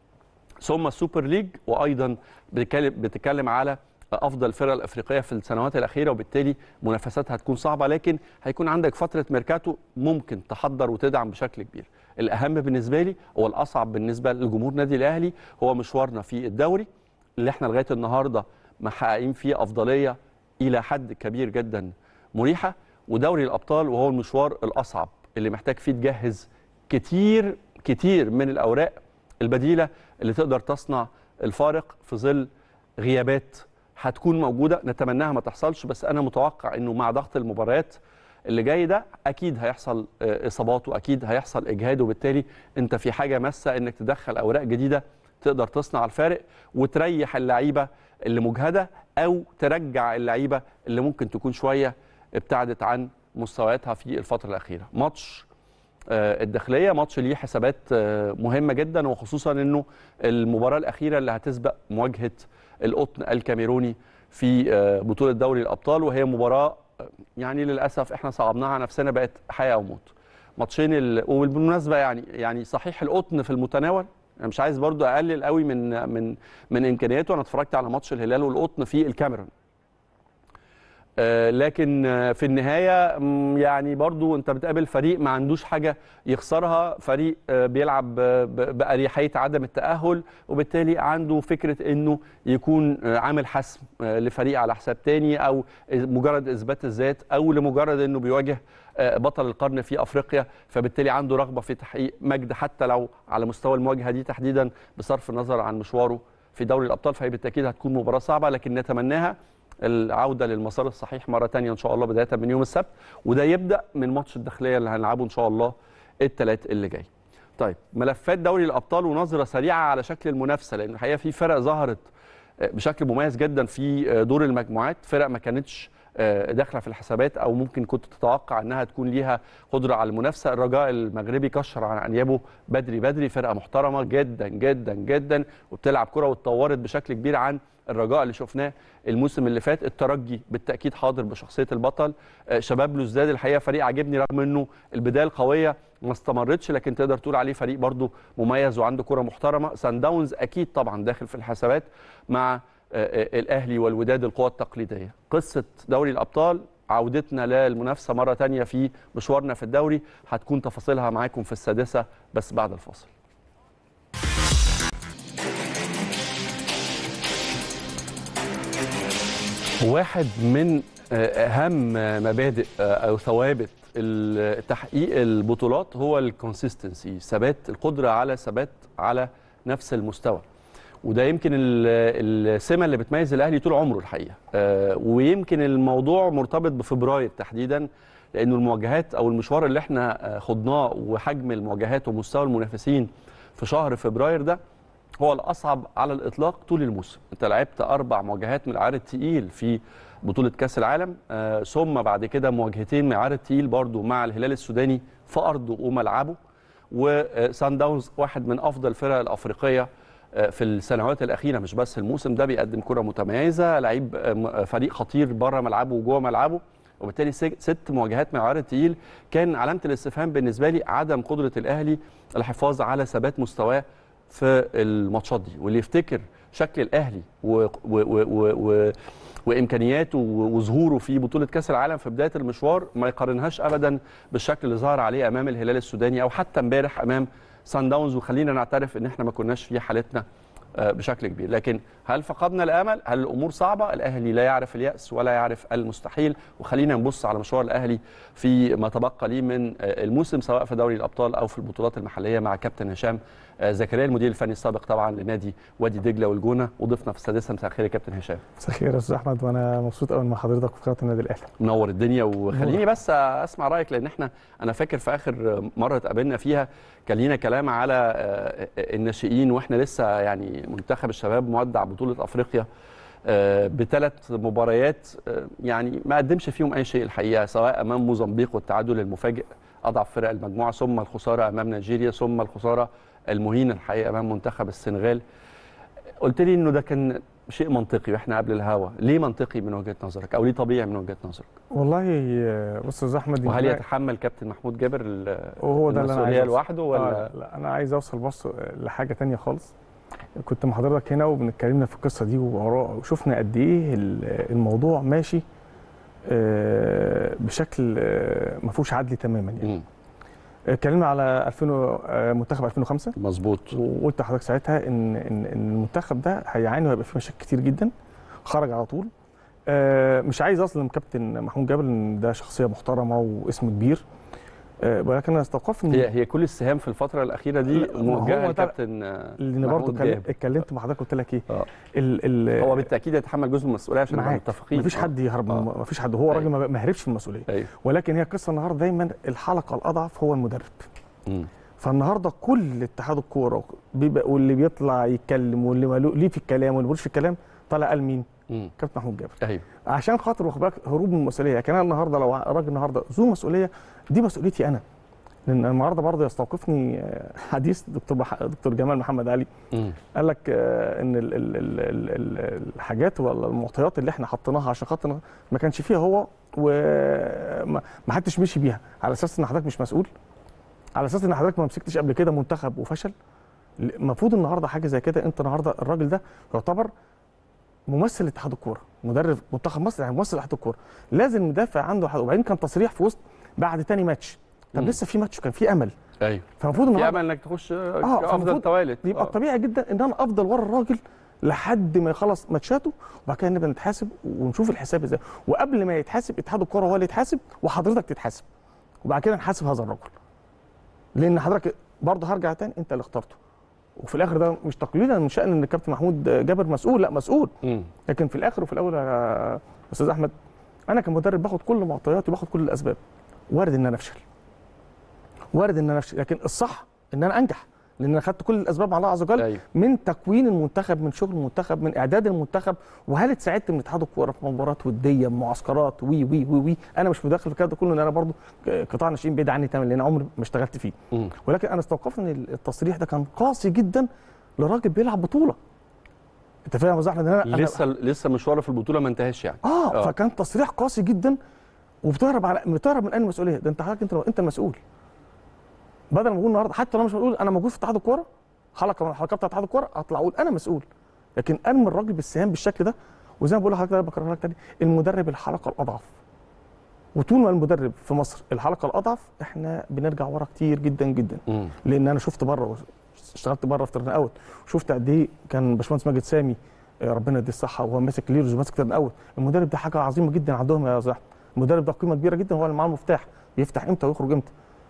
ثم السوبر ليج وايضا بتتكلم على افضل الفرق الافريقيه في السنوات الاخيره وبالتالي منافساتها هتكون صعبه لكن هيكون عندك فتره ميركاتو ممكن تحضر وتدعم بشكل كبير الاهم بالنسبه لي هو الاصعب بالنسبه لجمهور نادي الاهلي هو مشوارنا في الدوري اللي احنا لغايه النهارده محققين فيه افضليه الى حد كبير جدا مريحه ودوري الابطال وهو المشوار الاصعب اللي محتاج فيه تجهز كتير كتير من الاوراق البديله اللي تقدر تصنع الفارق في ظل غيابات هتكون موجوده نتمناها ما تحصلش بس انا متوقع انه مع ضغط المباريات اللي جاي ده اكيد هيحصل اصابات واكيد هيحصل اجهاد وبالتالي انت في حاجه ماسه انك تدخل اوراق جديده تقدر تصنع الفارق وتريح اللعيبه اللي مجهده او ترجع اللعيبه اللي ممكن تكون شويه ابتعدت عن مستوياتها في الفتره الاخيره ماتش الداخليه ماتش ليه حسابات مهمه جدا وخصوصا انه المباراه الاخيره اللي هتسبق مواجهه القطن الكاميروني في بطوله دوري الابطال وهي مباراه يعني للاسف احنا صعبناها على نفسنا بقت حياه او موت ماتشين ال... وبالمناسبه يعني يعني صحيح القطن في المتناول انا مش عايز برضو اقلل قوي من من من امكانياته انا اتفرجت على ماتش الهلال والقطن في الكاميرون آه، لكن آه، في النهايه مم، يعني برضو انت بتقابل فريق ما عندوش حاجه يخسرها فريق آه، بيلعب آه، ب- باريحيه عدم التاهل وبالتالي عنده فكره انه يكون آه، عامل حسم آه، لفريق على حساب تاني او مجرد اثبات الذات او لمجرد انه بيواجه آه، بطل القرن في افريقيا فبالتالي عنده رغبه في تحقيق مجد حتى لو على مستوى المواجهه دي تحديدا بصرف النظر عن مشواره في دوري الابطال فهي بالتاكيد هتكون مباراه صعبه لكن نتمناها العوده للمسار الصحيح مره تانية ان شاء الله بدايه من يوم السبت وده يبدا من ماتش الداخليه اللي هنلعبه ان شاء الله الثلاث اللي جاي. طيب ملفات دوري الابطال ونظره سريعه على شكل المنافسه لان الحقيقه في فرق ظهرت بشكل مميز جدا في دور المجموعات فرق ما كانتش داخله في الحسابات او ممكن كنت تتوقع انها تكون ليها قدره على المنافسه الرجاء المغربي كشر عن انيابه بدري بدري فرقه محترمه جدا جدا جدا وبتلعب كره واتطورت بشكل كبير عن الرجاء اللي شفناه الموسم اللي فات الترجي بالتاكيد حاضر بشخصيه البطل شباب بلوزداد الحقيقه فريق عجبني رغم انه البدايه القويه ما استمرتش لكن تقدر تقول عليه فريق برضه مميز وعنده كره محترمه سان داونز اكيد طبعا داخل في الحسابات مع الاهلي والوداد القوى التقليديه قصه دوري الابطال عودتنا للمنافسه مره تانية في مشوارنا في الدوري هتكون تفاصيلها معاكم في السادسه بس بعد الفاصل واحد من اهم مبادئ او ثوابت تحقيق البطولات هو الكونسيستنسي ثبات القدره على ثبات على نفس المستوى وده يمكن السمه اللي بتميز الاهلي طول عمره الحقيقه ويمكن الموضوع مرتبط بفبراير تحديدا لانه المواجهات او المشوار اللي احنا خضناه وحجم المواجهات ومستوى المنافسين في شهر فبراير ده هو الاصعب على الاطلاق طول الموسم انت لعبت اربع مواجهات من العيار التقيل في بطوله كاس العالم آه ثم بعد كده مواجهتين من العيار التقيل برضو مع الهلال السوداني في ارضه وملعبه وسان داونز واحد من افضل الفرق الافريقيه في السنوات الاخيره مش بس الموسم ده بيقدم كره متميزه لعيب فريق خطير بره ملعبه وجوه ملعبه وبالتالي ست مواجهات من العيار التقيل كان علامه الاستفهام بالنسبه لي عدم قدره الاهلي الحفاظ على ثبات مستواه في الماتشات دي واللي يفتكر شكل الاهلي و و و و و وامكانياته وظهوره في بطوله كاس العالم في بدايه المشوار ما يقارنهاش ابدا بالشكل اللي ظهر عليه امام الهلال السوداني او حتى امبارح امام سان داونز وخلينا نعترف ان احنا ما كناش في حالتنا بشكل كبير لكن هل فقدنا الامل هل الامور صعبه الاهلي لا يعرف الياس ولا يعرف المستحيل وخلينا نبص على مشوار الاهلي في ما تبقى ليه من الموسم سواء في دوري الابطال او في البطولات المحليه مع كابتن هشام زكريا المدير الفني السابق طبعا لنادي وادي دجله والجونه وضيفنا في السادسه مساء الخير يا كابتن هشام مساء الخير يا استاذ احمد وانا مبسوط قوي مع حضرتك في قناه النادي الاهلي منور الدنيا وخليني بس اسمع رايك لان احنا انا فاكر في اخر مره اتقابلنا فيها كان لينا كلام على الناشئين واحنا لسه يعني منتخب الشباب مودع بطوله افريقيا بثلاث مباريات يعني ما قدمش فيهم اي شيء الحقيقه سواء امام موزمبيق والتعادل المفاجئ اضعف فرق المجموعه ثم الخساره امام نيجيريا ثم الخساره المهينه الحقيقه امام منتخب السنغال قلت لي انه ده كان شيء منطقي واحنا قبل الهوا ليه منطقي من وجهه نظرك او ليه طبيعي من وجهه نظرك والله بص يا استاذ احمد وهل يتحمل كابتن محمود جابر وهو ده اللي انا عايز لوحده ولا آه لا انا عايز اوصل بص لحاجه تانية خالص كنت مع حضرتك هنا وبنتكلمنا في القصه دي وشفنا قد ايه الموضوع ماشي بشكل ما فيهوش عدل تماما يعني اتكلمنا على 2000 منتخب 2005 مظبوط وقلت لحضرتك ساعتها ان ان المنتخب ده هيعاني وهيبقى فيه مشاكل كتير جدا خرج على طول مش عايز اظلم كابتن محمود جابر ان ده شخصيه محترمه واسم كبير ولكن انا استوقفت ان هي هي كل السهام في الفتره الاخيره دي موجهه لكابتن اللي برضه اتكلمت مع حضرتك قلت لك ايه آه. ال ال هو بالتاكيد يتحمل جزء من المسؤوليه عشان نبقى متفقين مفيش حد يهرب آه. مفيش حد هو راجل ما هربش في المسؤوليه أيوه. ولكن هي القصه النهارده دايما الحلقه الاضعف هو المدرب م. فالنهارده كل اتحاد الكوره واللي بيطلع يتكلم واللي ليه في الكلام واللي ملوش في الكلام طالع قال مين؟ كابتن محمود جابر ايوه عشان خاطر واخد بالك هروب من المسؤوليه لكن انا النهارده لو راجل النهارده ذو مسؤوليه دي مسؤوليتي انا لان النهارده برضه يستوقفني حديث دكتور بح... دكتور جمال محمد علي م. قال لك ان ال ال ال ال الحاجات ولا المعطيات اللي احنا حطيناها عشان خاطر ما كانش فيها هو وما حدش مشي بيها على اساس ان حضرتك مش مسؤول على اساس ان حضرتك ما مسكتش قبل كده منتخب وفشل المفروض النهارده حاجه زي كده انت النهارده الراجل ده يعتبر ممثل اتحاد الكوره مدرب منتخب مصر يعني ممثل اتحاد الكوره لازم مدافع عنده حد وبعدين كان تصريح في وسط بعد تاني ماتش طب مم. لسه في ماتش وكان في امل ايوه فالمفروض في النهارده امل انك تخش اه افضل فالمفروض توالد يبقى آه. الطبيعي جدا ان انا افضل ورا الراجل لحد ما يخلص ماتشاته وبعد كده نبدا نتحاسب ونشوف الحساب ازاي وقبل ما يتحاسب اتحاد الكوره هو اللي يتحاسب وحضرتك تتحاسب وبعد كده نحاسب هذا الرجل لان حضرتك برضه هرجع تاني انت اللي اخترته وفي الاخر ده مش تقليلا من شان ان الكابتن محمود جابر مسؤول لا مسؤول مم. لكن في الاخر وفي الاول يا استاذ احمد انا كمدرب باخد كل معطياتي وباخد كل الاسباب وارد ان انا افشل وارد ان انا افشل لكن الصح ان انا انجح لان انا خدت كل الاسباب على الله عز وجل ايوه من تكوين المنتخب من شغل المنتخب من اعداد المنتخب وهل اتساعدت من اتحاد الكوره في مباريات وديه معسكرات وي وي وي وي انا مش مدخل في الكلام ده كله ان انا برضو قطاع ناشئين بعيد عني تماما لان عمري ما اشتغلت فيه مم. ولكن انا استوقفت ان التصريح ده كان قاسي جدا لراجل بيلعب بطوله انت فاهم يا أستاذ احمد ان انا أنا- لسه لسه مشواره في البطوله ما انتهاش يعني اه, آه. فكان تصريح قاسي جدا وبتهرب على بتهرب من اي مسؤوليه ده انت حضرتك انت انت المسؤول بدل ما اقول النهارده حتى لو أنا مش مسؤول انا موجود في اتحاد الكوره حلقه من الحلقات بتاعت اتحاد الكوره اطلع اقول انا مسؤول لكن ارمي الراجل بالسهام بالشكل ده وزي ما بقول لحضرتك ده بكرر لك تاني المدرب الحلقه الاضعف وطول ما المدرب في مصر الحلقه الاضعف احنا بنرجع ورا كتير جدا جدا مم. لان انا شفت بره اشتغلت بره في ترن اوت شفت قد ايه كان باشمهندس ماجد سامي آه، ربنا يديه الصحه وهو ماسك ليرز وماسك ترن اوت المدرب ده حاجه عظيمه جدا عندهم يا زحمه المدرب ده قيمه كبيره جدا هو اللي معاه المفتاح يفتح امتى ويخرج امتى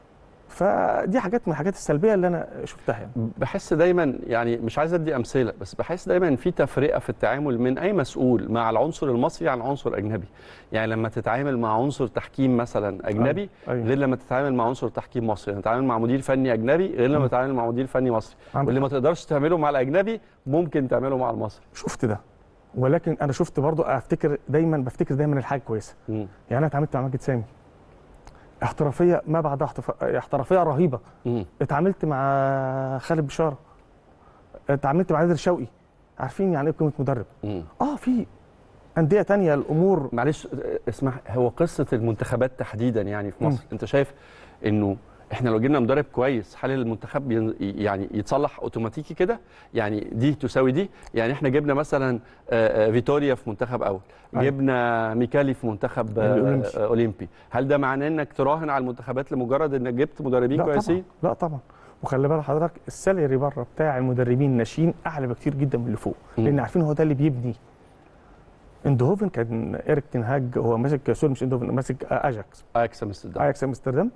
فدي حاجات من الحاجات السلبيه اللي انا شفتها يعني بحس دايما يعني مش عايز ادي امثله بس بحس دايما إن في تفرقه في التعامل من اي مسؤول مع العنصر المصري عن عنصر اجنبي يعني لما تتعامل مع عنصر تحكيم مثلا اجنبي أيوة. غير لما تتعامل مع عنصر تحكيم مصري لما تتعامل مع مدير فني اجنبي غير لما مم. تتعامل مع مدير فني مصري عندك واللي ما تقدرش تعمله مع الاجنبي ممكن تعمله مع المصري شفت ده ولكن انا شفت برضو افتكر دايما بفتكر دايما الحاجه كويسه مم. يعني انا اتعاملت مع ماجد سامي احترافيه ما بعدها احتف- احترافيه رهيبه مم. اتعاملت مع خالد بشاره اتعاملت مع نادر شوقي عارفين يعني ايه قيمه مدرب مم. اه في انديه تانية الامور معلش اسمح هو قصه المنتخبات تحديدا يعني في مم. مصر انت شايف انه احنا لو جبنا مدرب كويس هل المنتخب ين- يعني يتصلح اوتوماتيكي كده يعني دي تساوي دي يعني احنا جبنا مثلا آه، آه، فيتوريا في منتخب اول أيوة. جبنا ميكالي في منتخب آه، الأولمبي. آه، اولمبي هل ده معناه انك تراهن على المنتخبات لمجرد انك جبت مدربين لا كويسين طبعا لا طبعا وخلي بالك حضرتك السالري بره بتاع المدربين الناشئين اعلى بكتير جدا من اللي فوق مم. لان عارفين هو ده اللي بيبني اندهوفن كان ايريك تنهاج هو ماسك سوري مش اندهوفن ماسك اجاكس اياكس امستردام اياكس امستردام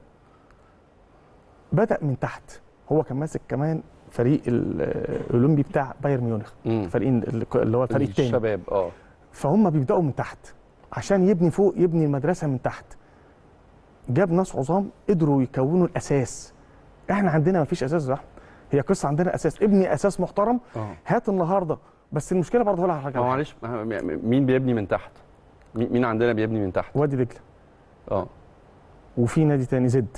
بدا من تحت هو كان ماسك كمان فريق ال- الاولمبي بتاع بايرن ميونخ مم. فريقين اللي هو الفريق الثاني الشباب اه فهم بيبداوا من تحت عشان يبني فوق يبني المدرسه من تحت جاب ناس عظام قدروا يكونوا الاساس احنا عندنا ما فيش اساس صح هي قصه عندنا اساس ابني اساس محترم اه هات النهارده بس المشكله برضه هقول لك على هو حاجه معلش مين بيبني من تحت مين مين عندنا بيبني من تحت وادي دجله اه وفي نادي تاني زد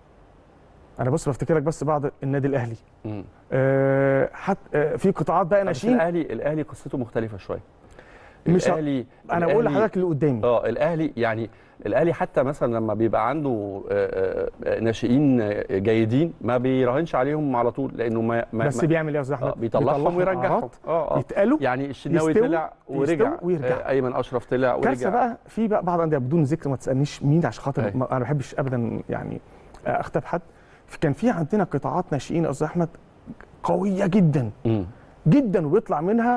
انا بص بفتكرك بس بعد النادي الاهلي مم. أه حت أه في قطاعات بقى بس ناشئين الاهلي الاهلي قصته مختلفه شويه مش ه- الاهلي انا بقول الأهلي- لحضرتك اللي قدامي اه الاهلي يعني الاهلي حتى مثلا لما بيبقى عنده آه، آه، ناشئين آه، جيدين ما بيراهنش عليهم على طول لانه ما, ما بس ما- بيعمل ايه يا استاذ آه احمد بيطلعهم ويرجعهم إعارات، اه اه يتقالوا يعني الشناوي يستووا- طلع ورجع يستووا ويرجعوا. آه، ايمن اشرف طلع كارثه ورجع بقى في بقى بعض الانديه بدون ذكر ما تسالنيش مين عشان خاطر أيوة. ما- انا ما بحبش ابدا يعني اختب حد في- كان في عندنا قطاعات ناشئين يا استاذ احمد قويه جدا مم. جدا وبيطلع منها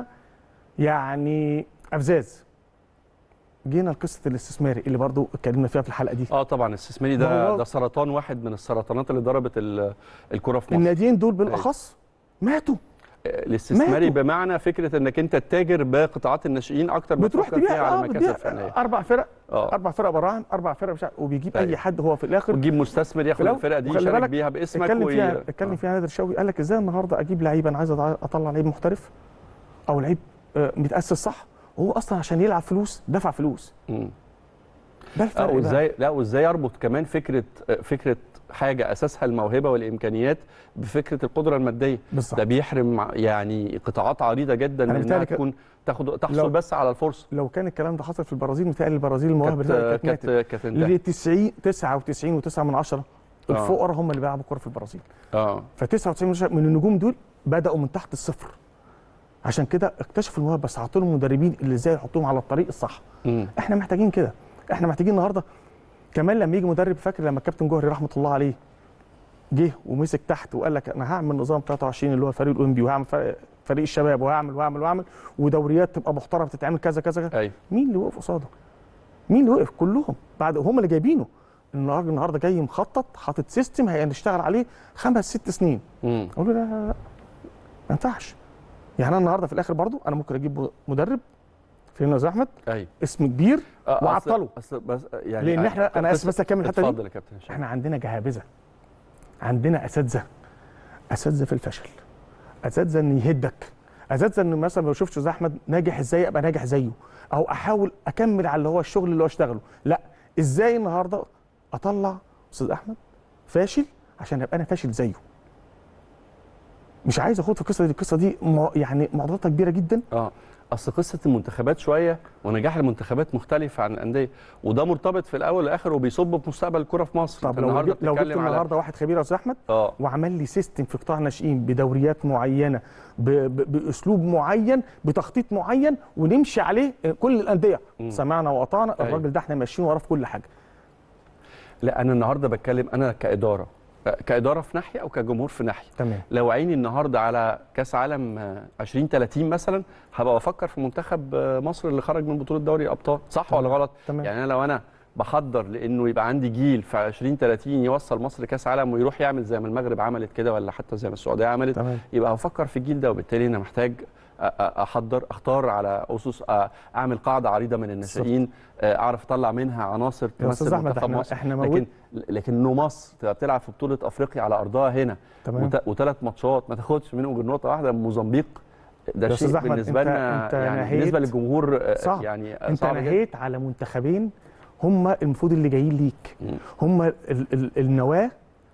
يعني افزاز جينا لقصه الاستثماري اللي برضو اتكلمنا فيها في الحلقه دي اه طبعا الاستثماري ما ده هو- ده سرطان واحد من السرطانات اللي ضربت ال- الكره في مصر الناديين دول بالاخص ماتوا آه، الاستثماري ماتوا. بمعنى فكره انك انت تتاجر بقطاعات الناشئين اكتر ما بتروح تفكر فيها تبيع على اه المكاسب بتبيع الفنيه اربع فرق اه اربع فرق براعم اربع فرق مش عارف وبيجيب أيوة. اي حد هو في الاخر وتجيب مستثمر ياخد ولو- الفرقه دي وخلي يشارك بالك بيها باسمك اتكلم وي- فيها اتكلم آه. فيها نادر شوقي قال لك ازاي النهارده اجيب لعيب انا عايز أضع- اطلع لعيب محترف او لعيب آه، متاسس صح وهو اصلا عشان يلعب فلوس دفع فلوس مم. ده لا الفرق بقى. وازاي لا وازاي اربط كمان فكره فكره حاجه اساسها الموهبه والامكانيات بفكره القدره الماديه بالظبط ده بيحرم يعني قطاعات عريضه جدا أنا من انها متهيألي ك- تكون تاخد تحصل لو- بس على الفرصه لو كان الكلام ده حصل في البرازيل متهيألي البرازيل المواهب كانت بتاعتها كانت كانت ماتت كانت ل 90 99 و9 من 10 الفقراء هم اللي بيلعبوا كوره في البرازيل اه ف 99 من النجوم دول بداوا من تحت الصفر عشان كده اكتشفوا المواهب بس حطوا لهم مدربين اللي ازاي يحطوهم على الطريق الصح مم. احنا محتاجين كده احنا محتاجين النهارده كمان لما يجي مدرب فاكر لما الكابتن جوهري رحمه الله عليه جه ومسك تحت وقال لك انا هعمل نظام 23 اللي هو الفريق الاولمبي وهعمل فريق- فريق الشباب وهعمل وهعمل وهعمل ودوريات تبقى محترمه تتعمل كذا كذا كذا ايوه مين اللي وقف قصاده؟ مين اللي وقف؟ كلهم بعد هم اللي جايبينه النهارده النهارده جاي مخطط حاطط سيستم هنشتغل عليه خمس ست سنين مم. اقول له لا لا لا ما ينفعش يعني انا النهارده في الاخر برضو انا ممكن اجيب مدرب فينا زي احمد ايوه اسم كبير آه، أصل- وعطله. أصل بس يعني لان احنا انا اسف بس اكمل الحته دي اتفضل يا كابتن هشام احنا عندنا جهابذه عندنا اساتذه اساتذه في الفشل اساتذه ان يهدك اساتذه ان مثلا لو شفت استاذ احمد ناجح ازاي ابقى ناجح زيه او احاول اكمل على اللي هو الشغل اللي هو اشتغله لا ازاي النهارده اطلع استاذ احمد فاشل عشان ابقى انا فاشل زيه مش عايز اخد في القصه دي القصه دي مع- يعني معضلاتها كبيره جدا اه اصل قصه المنتخبات شويه ونجاح المنتخبات مختلف عن الانديه وده مرتبط في الاول والاخر وبيصب في مستقبل الكره في مصر طب أنت لو النهارده جبت لو جبت بتتكلم على النهارده واحد خبير يا استاذ احمد اه وعمل لي سيستم في قطاع الناشئين بدوريات معينه ب... ب... باسلوب معين بتخطيط معين ونمشي عليه كل الانديه مم. سمعنا وقطعنا أيوة. الراجل ده احنا ماشيين وراه في كل حاجه لا انا النهارده بتكلم انا كاداره كاداره في ناحيه او كجمهور في ناحيه تمام لو عيني النهارده على كاس عالم آه، 2030 مثلا هبقى بفكر في منتخب آه، مصر اللي خرج من بطوله دوري الابطال صح ولا غلط تمام. يعني انا لو انا بحضر لانه يبقى عندي جيل في 2030 يوصل مصر كاس عالم ويروح يعمل زي ما المغرب عملت كده ولا حتى زي ما السعوديه عملت تمام يبقى هفكر في الجيل ده وبالتالي انا محتاج أ- أ- احضر اختار على اسس أ- اعمل قاعده عريضه من الناشئين آه، اعرف اطلع منها عناصر يا استاذ تمثل احمد منتخب احنا مصر احنا موجود لكن لكنه مصر تبقى بتلعب في بطوله افريقيا على ارضها هنا تمام وثلاث ماتشات ما تاخدش منهم غير نقطه واحده من موزمبيق ده يا شيء أستاذ أحمد، بالنسبه أنت- لنا أنت يعني نهيت- بالنسبه للجمهور آه، صح. يعني آه، انت صعب جدا نهيت على منتخبين هم المفروض اللي جايين ليك مم. هم ال ال النواه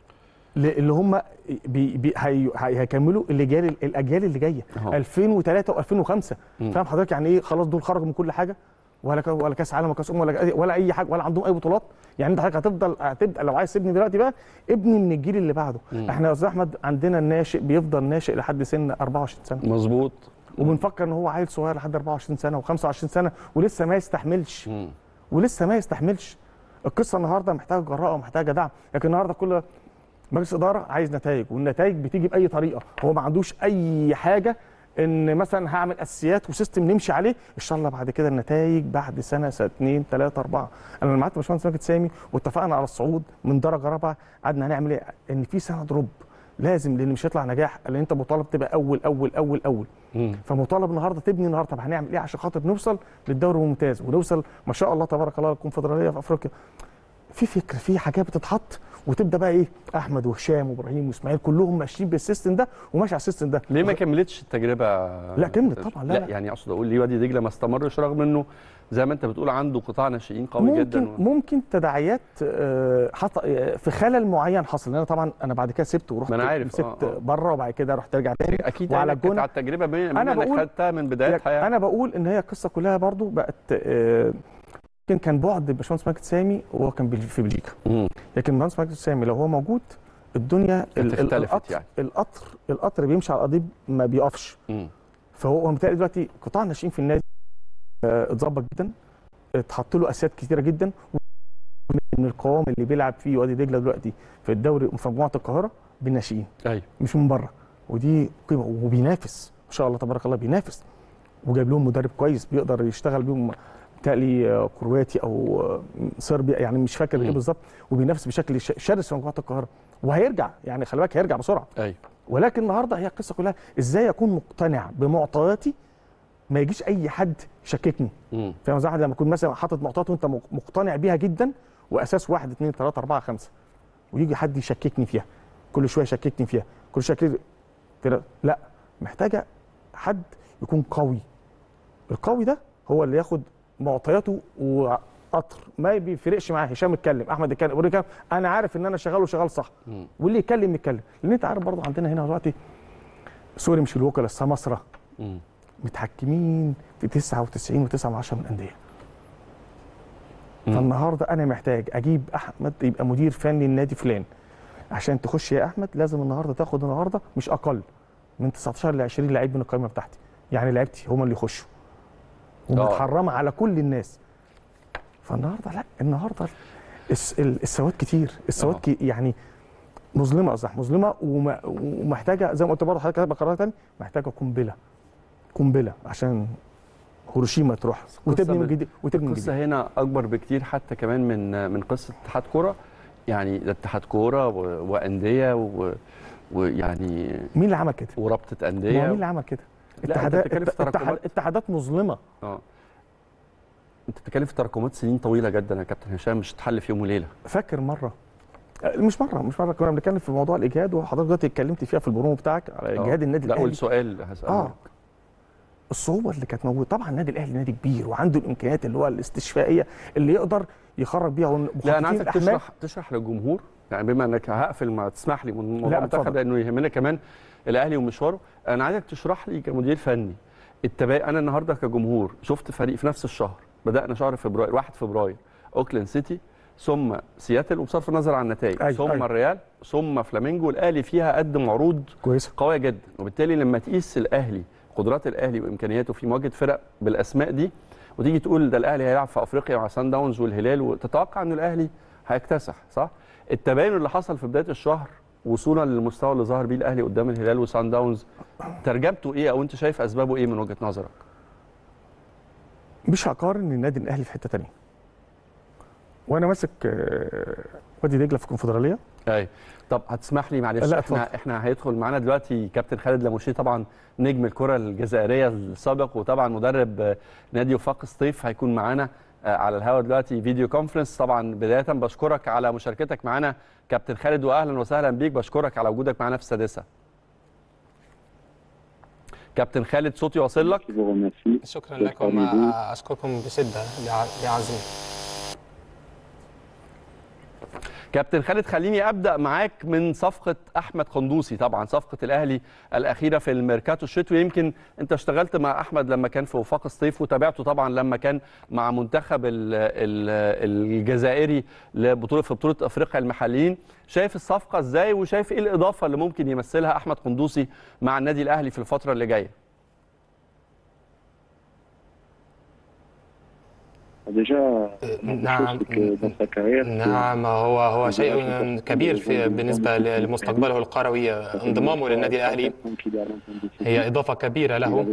ل- اللي هم بي بي هي هي- هيكملوا اللي جاي الاجيال اللي جايه أهو. 2003 و2005 مم. فاهم حضرتك يعني ايه خلاص دول خرجوا من كل حاجه ولا ك- ولا كاس عالم ولا كاس امم ولا ولا اي حاجه ولا عندهم اي بطولات يعني انت حضرتك هتفضل هتبدا لو عايز تبني دلوقتي بقى ابني من الجيل اللي بعده مم. احنا يا استاذ احمد عندنا الناشئ بيفضل ناشئ لحد سن 24 سنه مظبوط وبنفكر ان هو عيل صغير لحد 24 سنه و25 سنه ولسه ما يستحملش مم. ولسه ما يستحملش القصه النهارده محتاجه جراءه ومحتاجه دعم لكن النهارده كل مجلس اداره عايز نتائج والنتائج بتيجي باي طريقه هو ما عندوش اي حاجه ان مثلا هعمل اساسيات وسيستم نمشي عليه ان شاء الله بعد كده النتائج بعد سنه سنه اثنين ثلاثه اربعه انا لما قعدت باشمهندس ماجد سامي واتفقنا على الصعود من درجه رابعه قعدنا هنعمل ايه ان في سنه دروب لازم لان مش هيطلع نجاح لان انت مطالب تبقى اول اول اول اول مم. فمطالب النهارده تبني النهارده طب هنعمل ايه عشان خاطر نوصل للدوري الممتاز ونوصل ما شاء الله تبارك الله الكونفدراليه في افريقيا في فكر في حاجات بتتحط وتبدا بقى ايه احمد وهشام وابراهيم واسماعيل كلهم ماشيين بالسيستم ده وماشي على السيستم ده ليه ما كملتش التجربه لا، كملت طبعا، لا، لا, لا. يعني اقصد اقول ليه وادي دجله ما استمرش رغم انه زي ما انت بتقول عنده قطاع ناشئين قوي ممكن جدا و... ممكن تداعيات آه، حط آه، في خلل معين حصل لان انا طبعا انا بعد كده سبت ورحت ما أنا عارف، سبت آه، آه. بره وبعد كده رحت ارجع تاني اكيد وعلى يعني كانت الجون على التجربه بين أنا انا انك بقول- خدتها من بدايتها يعني انا بقول ان هي القصه كلها برضو بقت آه، يمكن كان بعد باشمهندس ماجد سامي وهو كان بال- في بلجيكا مم. لكن مهندس ماجد سامي لو هو موجود الدنيا كانت ال- ال- اختلفت القطر يعني. القطر القطر بيمشي على القضيب ما بيقفش مم. فهو متهيألي دلوقتي قطاع الناشئين في النادي آه، اتظبط جدا اتحط له اساسيات كتيره جدا من القوام اللي بيلعب فيه وادي دجله دلوقتي في الدوري في مجموعه القاهره بالناشئين ايوه مش من بره ودي قيمه وبينافس ما شاء الله تبارك الله بينافس وجايب لهم مدرب كويس بيقدر يشتغل بيهم بالتالي آه، كرواتي او آه، صربي يعني مش فاكر ايه مم. بالظبط وبينافس بشكل ش- شرس في مجموعه القاهره وهيرجع يعني خلي بالك هيرجع بسرعه ايوه ولكن النهارده هي القصه كلها ازاي اكون مقتنع بمعطياتي ما يجيش اي حد يشككني مم. فاهم ازاي لما اكون مثلا حاطط معطيات وانت مق- مقتنع بيها جدا واساس واحد اثنين ثلاثه اربعه خمسه ويجي حد يشككني فيها كل شويه يشككني فيها كل شويه يشككني كده لا محتاجه حد يكون قوي القوي ده هو اللي ياخد معطياته وقطر ما بيفرقش معاه هشام اتكلم احمد اتكلم ابراهيم اتكلم انا عارف ان انا شغال وشغال صح مم. واللي يتكلم يتكلم لان انت عارف برضه عندنا هنا دلوقتي سوري مش الوكلاء السماسره مم. متحكمين في 99 و9 من عشرة من الانديه مم. فالنهارده انا محتاج اجيب احمد يبقى مدير فني النادي فلان عشان تخش يا احمد لازم النهارده تاخد النهارده مش اقل من 19 ل 20 لعيب من القائمه بتاعتي يعني لعيبتي هم اللي يخشوا ومتحرمه على كل الناس فالنهارده لا النهارده الس- ال- السواد كتير السواد آه. كي يعني مظلمه صح مظلمه وم- ومحتاجه زي ما قلت برضه حضرتك بكررها تاني محتاجه قنبله قنبله عشان هيروشيما تروح وتبني من بت- جديد وتبني من جديد القصه هنا اكبر بكتير حتى كمان من من قصه اتحاد كوره يعني ده اتحاد كوره و- وانديه و- ويعني مين اللي عمل كده؟ ورابطه ما هو مين انديه اللي عمل كده؟ أنت اتحادات بتتكلم في اتحاد- تراكمات. اتحادات مظلمه اه انت بتتكلم في تراكمات سنين طويله جدا يا كابتن هشام مش هتحل في يوم وليله فاكر مره آه، مش مره مش مره كنا بنتكلم في موضوع الاجهاد وحضرتك دلوقتي اتكلمت فيها في البرومو بتاعك على آه. اجهاد النادي لا قول الاهلي سؤال هساله اه لك. الصعوبه اللي كانت موجوده طبعا النادي الاهلي نادي كبير وعنده الامكانيات اللي هو الاستشفائيه اللي يقدر يخرج بيها ون- لا انا مخططين عايزك الأحمال. تشرح تشرح للجمهور يعني بما انك هقفل ما تسمح لي من موضوع لا، المنتخب اتفضل. لانه يهمنا كمان الاهلي ومشواره انا عايزك تشرح لي كمدير فني التبا انا النهارده كجمهور شفت فريق في نفس الشهر بدانا شهر فبراير 1 فبراير اوكلاند سيتي ثم سياتل وبصرف النظر عن النتائج أيوة، ثم أيوة. الريال ثم فلامينجو الاهلي فيها قدم عروض كويسه قويه جدا وبالتالي لما تقيس الاهلي قدرات الاهلي وامكانياته في مواجهه فرق بالاسماء دي وتيجي تقول ده الاهلي هيلعب في افريقيا مع سان داونز والهلال وتتوقع ان الاهلي هيكتسح صح التباين اللي حصل في بدايه الشهر وصولا للمستوى اللي ظهر بيه الاهلي قدام الهلال وسان داونز ترجمته ايه او انت شايف اسبابه ايه من وجهه نظرك مش هقارن النادي الاهلي في حته تانية وانا ماسك آه، وادي دجله في الكونفدراليه اي طب هتسمح لي معلش لا، احنا اتفضل. احنا هيدخل معانا دلوقتي كابتن خالد لاموشي طبعا نجم الكره الجزائريه السابق وطبعا مدرب آه، نادي وفاق سطيف هيكون معانا آه، على الهواء دلوقتي فيديو كونفرنس طبعا بدايه بشكرك على مشاركتك معانا كابتن خالد واهلا وسهلا بيك بشكرك على وجودك معانا في السادسه كابتن خالد صوتي واصل لك Je vous remercie. شكرا لكم اشكركم بشده لع- لعزمي كابتن خالد خليني ابدا معاك من صفقه احمد قندوسي طبعا صفقه الاهلي الاخيره في الميركاتو الشتوي يمكن انت اشتغلت مع احمد لما كان في وفاق الصيف وتابعته طبعا لما كان مع منتخب ال- ال- الجزائري لبطوله في بطوله افريقيا المحليين شايف الصفقه ازاي وشايف ايه الاضافه اللي ممكن يمثلها احمد قندوسي مع النادي الاهلي في الفتره اللي جايه Déjà, نعم. chose, c'est que dans sa carrière, نعم هو هو شيء كبير في بالنسبه لمستقبله الكروي انضمامه للنادي الاهلي هي اضافه كبيره له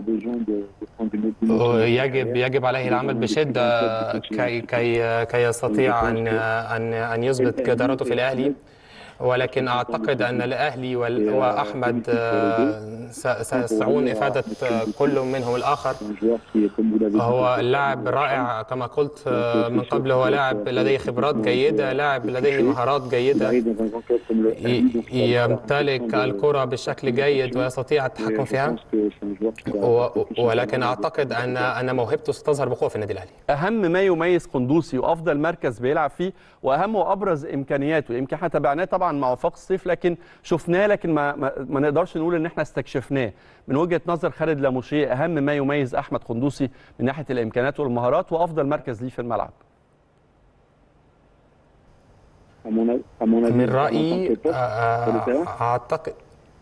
يجب يجب عليه العمل بشده كي كي كي يستطيع ان ان ان يثبت جدارته في الاهلي ولكن اعتقد ان الاهلي وال- واحمد آه، س- سيستطيعون افاده آه، كل منهم الاخر هو اللاعب رائع كما قلت آه، من قبل هو لاعب لديه خبرات جيده لاعب لديه مهارات جيده ي- يمتلك الكرة بشكل جيد ويستطيع التحكم فيها و- ولكن اعتقد ان ان موهبته ستظهر بقوه في النادي الاهلي اهم ما يميز قندوسي وافضل مركز بيلعب فيه واهم وابرز امكانياته يمكن احنا تابعناه طبعا مع وفاق الصيف لكن شفناه لكن ما, ما, ما نقدرش نقول ان احنا استكشفناه من وجهه نظر خالد لاموشيه اهم ما يميز احمد قندوسي من ناحيه الامكانيات والمهارات وافضل مركز ليه في الملعب من رايي آه، آه، اعتقد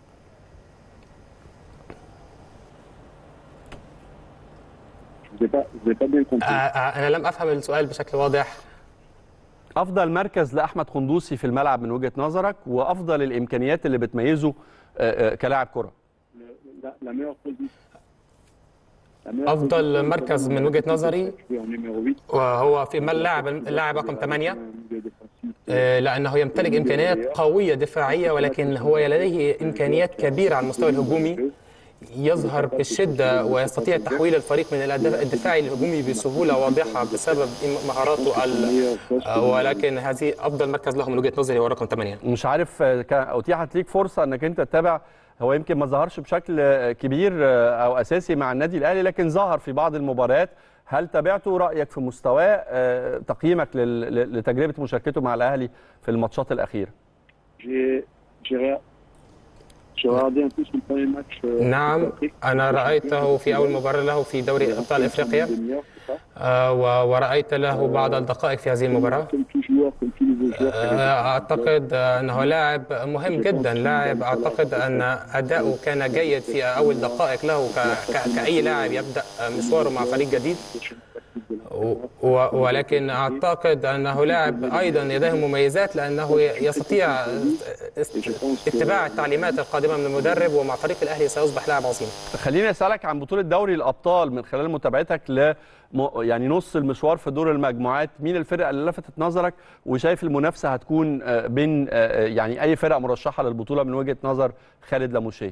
آه، آه، انا لم افهم السؤال بشكل واضح افضل مركز لاحمد قندوسي في الملعب من وجهه نظرك وافضل الامكانيات اللي بتميزه آه، آه، كلاعب كره أفضل مركز من وجهة نظري وهو في اللاعب اللاعب رقم 8 آه، لانه يمتلك امكانيات قويه دفاعيه ولكن هو لديه امكانيات كبيره على المستوى الهجومي يظهر بشده ويستطيع تحويل الفريق من الأداء الدفاعي للهجومي بسهوله واضحه بسبب مهاراته ال- آه، ولكن هذه افضل مركز له من وجهه نظري هو رقم 8 مش عارف آه، كان اتيحت ليك فرصه انك انت تتابع هو يمكن ما ظهرش بشكل آه، كبير آه، او اساسي مع النادي الاهلي لكن ظهر في بعض المباريات هل تابعته رايك في مستواه آه، تقييمك لل- ل- لتجربه مشاركته مع الاهلي في الماتشات الاخيره Tu as regardé un peu son premier match euh, نعم d'Afrique أنا رأيته في أول مباراة له في دوري أبطال إفريقيا Demi-heure, c'est ça آه، و- ورأيت له بعض الدقائق في هذه المباراة Comme tout joueur, comme tous les autres joueurs. آه، أعتقد أنه لاعب مهم جدا لاعب أعتقد أن أداؤه كان جيد في أول دقائق له ك- ك- كأي لاعب يبدأ مشواره مع فريق جديد و- و- ولكن أعتقد أنه لاعب أيضا لديه مميزات لأنه يستطيع است- اتباع التعليمات القادمة من المدرب ومع فريق الأهلي سيصبح لاعب عظيم خليني اسالك عن بطوله دوري الابطال من خلال متابعتك ل م- يعني نص المشوار في دور المجموعات مين الفرق اللي لفتت نظرك وشايف المنافسه هتكون آه، بين آه، يعني اي فرق مرشحه للبطوله من وجهه نظر خالد لاموشيه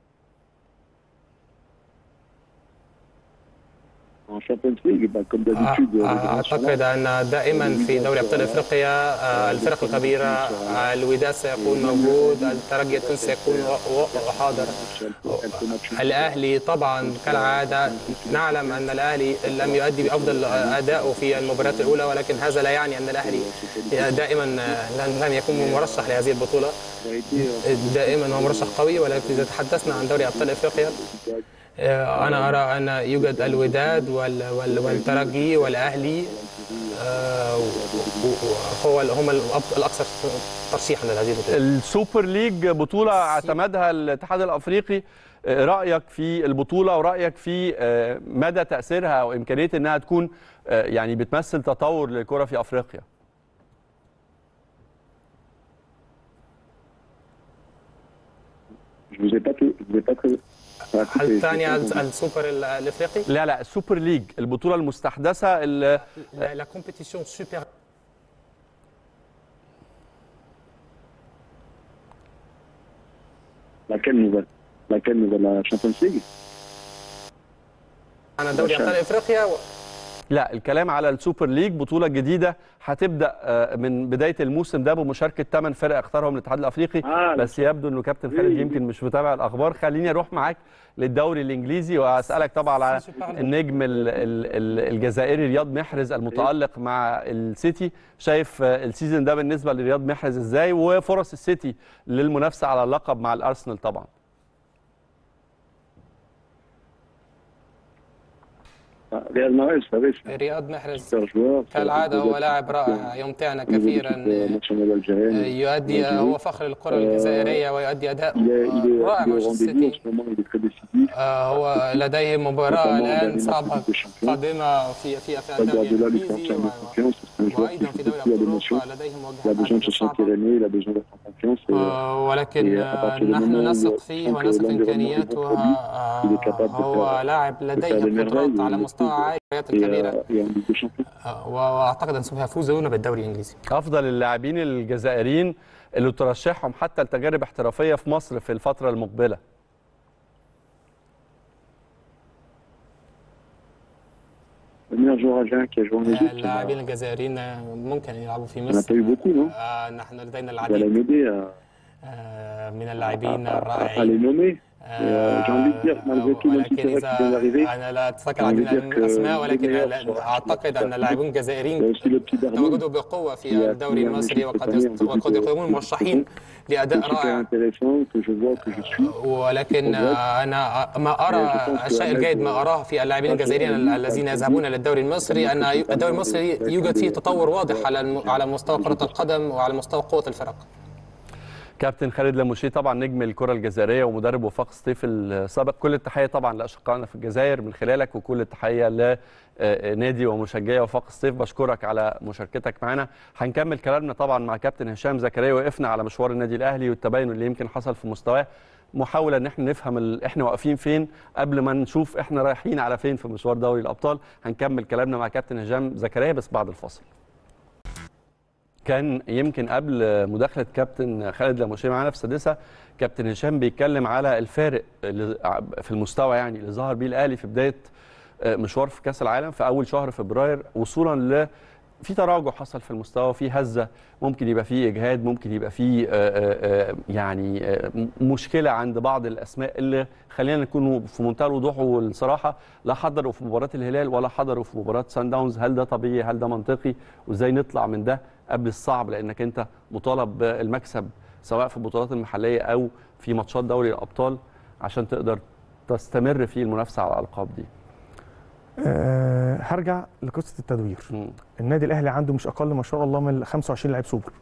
En Champions League, bah, comme d'habitude. euh, les grands أعتقد أن دائما في دوري أبطال أفريقيا آه، الفرق الكبيرة آه، الوداد سيكون موجود الترجي التونسي سيكون و- و- حاضر الأهلي طبعا كالعادة نعلم أن الأهلي لم يؤدي بأفضل أدائه في المباراة الأولى ولكن هذا لا يعني أن الأهلي دائما آه، لم لم يكون مرشح لهذه البطولة دائما هو مرشح قوي ولكن إذا تحدثنا عن دوري أبطال أفريقيا آه، أنا أرى أن يوجد الوداد وال- وال- والترجي والأهلي آه، و- و- هو هم الأب- الأكثر ترشيحا لهذه البطولة السوبر ليج بطوله اعتمدها الاتحاد الافريقي آه، رايك في البطوله ورايك في آه، مدى تاثيرها وامكانيه انها تكون آه، يعني بتمثل تطور للكره في افريقيا Je vous ai pas tout. Je vous ai pas très. Ah, écoutez, هل j'ai تعني pas ال- entendu. السوبر ال- الافريقي؟ لا لا السوبر ليج البطوله المستحدثه اللي لا لا كومبيتيسيون سوبر Laquelle nouvelle Laquelle nouvelle La Champions League عن دوري ابطال افريقيا و- لا الكلام على السوبر ليج بطوله جديده هتبدا آه، من بدايه الموسم ده بمشاركه 8 فرق اختارهم الاتحاد الافريقي آه، بس يبدو انه كابتن خالد يمكن مش متابع الاخبار خليني اروح معاك للدوري الانجليزي واسالك طبعا على النجم ال- ال- ال- الجزائري رياض محرز المتالق مع السيتي شايف آه، السيزون ده بالنسبه لرياض محرز ازاي وفرص السيتي للمنافسه على اللقب مع الارسنال طبعا Ah, Real Mahrez, vous savez, c'est رياض محرز un super joueur. كالعاده هو لاعب رائع يمتعنا Au niveau de كثيرا l'équipe nationale algérienne. يؤدي هو فخر الكره الجزائريه ويؤدي اداء Il est, il est, رائع il est au مانشستر rendez-vous en سيتي ce moment, il est très décisif. آه، هو لديه مباراه Notamment الان dans les صعبه matchs de champion. قادمه في في في Pas الدوري Guardiola lui fait الانجليزي entièrement و- confiance. C'est un joueur qui وايضا fait في دوري beaucoup à ابطال l'émotion. اوروبا لديه Il a مواجهات besoin de عديدة se sentir صعبه aimé, il a besoin d'être en confiance. Et, آه، ولكن et à آه، partir du نحن moment où نثق on فيه sent que ونثق l'environnement est bon امكانياته pour lui, آه، il est capable de هو faire- لاعب de لديه faire des قدرات merveilles. على Il مستوى est- عالي et, كبيره euh, et en Ligue des Champions. آه، واعتقد ان سوف يفوزون بالدوري الانجليزي افضل اللاعبين الجزائريين اللي ترشحهم حتى لتجارب احترافيه في مصر في الفتره المقبله Le meilleur joueur algérien qui a joué en Égypte, c'est اللاعبين الجزائريين ممكن أن يلعبوا في On n'a مصر pas eu beaucoup, non آه، نحن لدينا on va العديد l'aider à, آه، من à, اللاعبين à- à les الرائعين nommer. euh, j'ai envie de dire, malgré tout, même si ولكن c'est vrai إذا qu'il vient d'arriver, أنا لا أتذكر j'ai envie العديد de dire من que الأسماء ولكن les meilleurs لا- seront- أعتقد أن اللاعبين Il y a الجزائريين aussi le petit Darboun, تواجدوا بقوة في qui a الدوري signé en المصري équipe وقد cette année en وقد début de- يكونون مرشحين لأداء super رائع intéressant, que je vois, que je suis. ولكن أنا ما أرى الشيء الجيد ما أراه في اللاعبين الجزائريين الذين يذهبون للدوري المصري أن الدوري المصري يوجد فيه تطور واضح على الم- على مستوى كرة القدم وعلى مستوى قوة الفرق كابتن خالد لاموشي طبعا نجم الكره الجزائريه ومدرب وفاق سطيف السابق كل التحيه طبعا لاشقائنا في الجزائر من خلالك وكل التحيه لنادي ومشجعي وفاق سطيف بشكرك على مشاركتك معنا هنكمل كلامنا طبعا مع كابتن هشام زكريا وقفنا على مشوار النادي الاهلي والتباين اللي يمكن حصل في مستواه محاوله ان احنا نفهم ال... احنا واقفين فين قبل ما نشوف احنا رايحين على فين في مشوار دوري الابطال هنكمل كلامنا مع كابتن هشام زكريا بس بعد الفاصل كان يمكن قبل مداخله كابتن خالد لاموشي معانا في السادسه كابتن هشام بيتكلم على الفارق اللي في المستوى يعني اللي ظهر بيه الاهلي في بدايه مشوار في كاس العالم في اول شهر فبراير وصولا ل في تراجع حصل في المستوى في هزه ممكن يبقى في اجهاد ممكن يبقى في يعني مشكله عند بعض الاسماء اللي خلينا نكون في منتهى الوضوح والصراحه لا حضروا في مباراه الهلال ولا حضروا في مباراه سان داونز هل ده طبيعي هل ده منطقي وازاي نطلع من ده قبل الصعب لانك انت مطالب بالمكسب سواء في البطولات المحليه او في ماتشات دوري الابطال عشان تقدر تستمر في المنافسه على الالقاب دي أه هرجع لقصه التدوير مم. النادي الاهلي عنده مش اقل ما شاء الله من 25 لاعب سوبر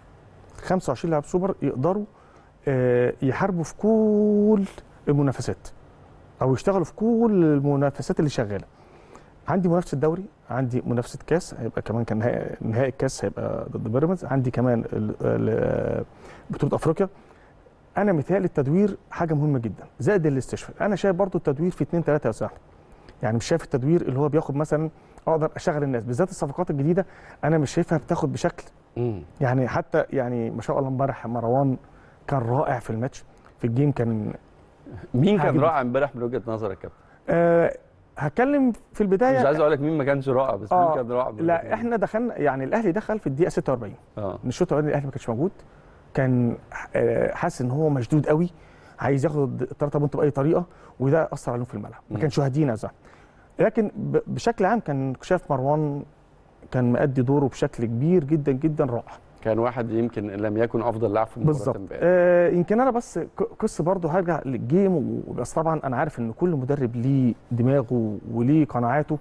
25 لاعب سوبر يقدروا آه، يحاربوا في كل المنافسات او يشتغلوا في كل المنافسات اللي شغاله عندي منافسه دوري عندي منافسه كاس هيبقى كمان كان نهائي نهائي الكاس هيبقى ضد بيراميدز عندي كمان ال- ال- بطوله افريقيا انا متهيألي التدوير حاجه مهمه جدا زائد الاستشفاء انا شايف برضو التدوير في 2 3 يا صاحبي يعني مش شايف التدوير اللي هو بياخد مثلا اقدر اشغل الناس بالذات الصفقات الجديده انا مش شايفها بتاخد بشكل مم. يعني حتى يعني ما شاء الله امبارح مروان كان رائع في الماتش في الجيم كان مين كان عاجبني. رائع امبارح من وجهه نظرك يا كابتن؟ آه هتكلم في البدايه مش عايز اقول لك مين ما كانش رائع بس مين آه، كان رائع من وجهة لا نظرك؟ احنا دخلنا يعني الاهلي دخل في الدقيقه 46 اه من الشوط الاولاني الاهلي ما كانش موجود كان آه، حاسس ان هو مشدود قوي عايز ياخد الثلاثه بونت باي طريقه وده اثر عليهم في الملعب ما مم. كانش هاديين يا زلمه لكن ب- بشكل عام كان شايف مروان كان مأدي دوره بشكل كبير جدا جدا رائع كان واحد يمكن إن لم يكن افضل لاعب في المباراه بالظبط امبارح آه يمكن انا بس ق- قصه برضه هرجع للجيم بس طبعا انا عارف ان كل مدرب ليه دماغه وليه قناعاته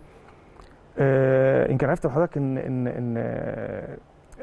آه يمكن عرفت من حضرتك ان ان ان آه،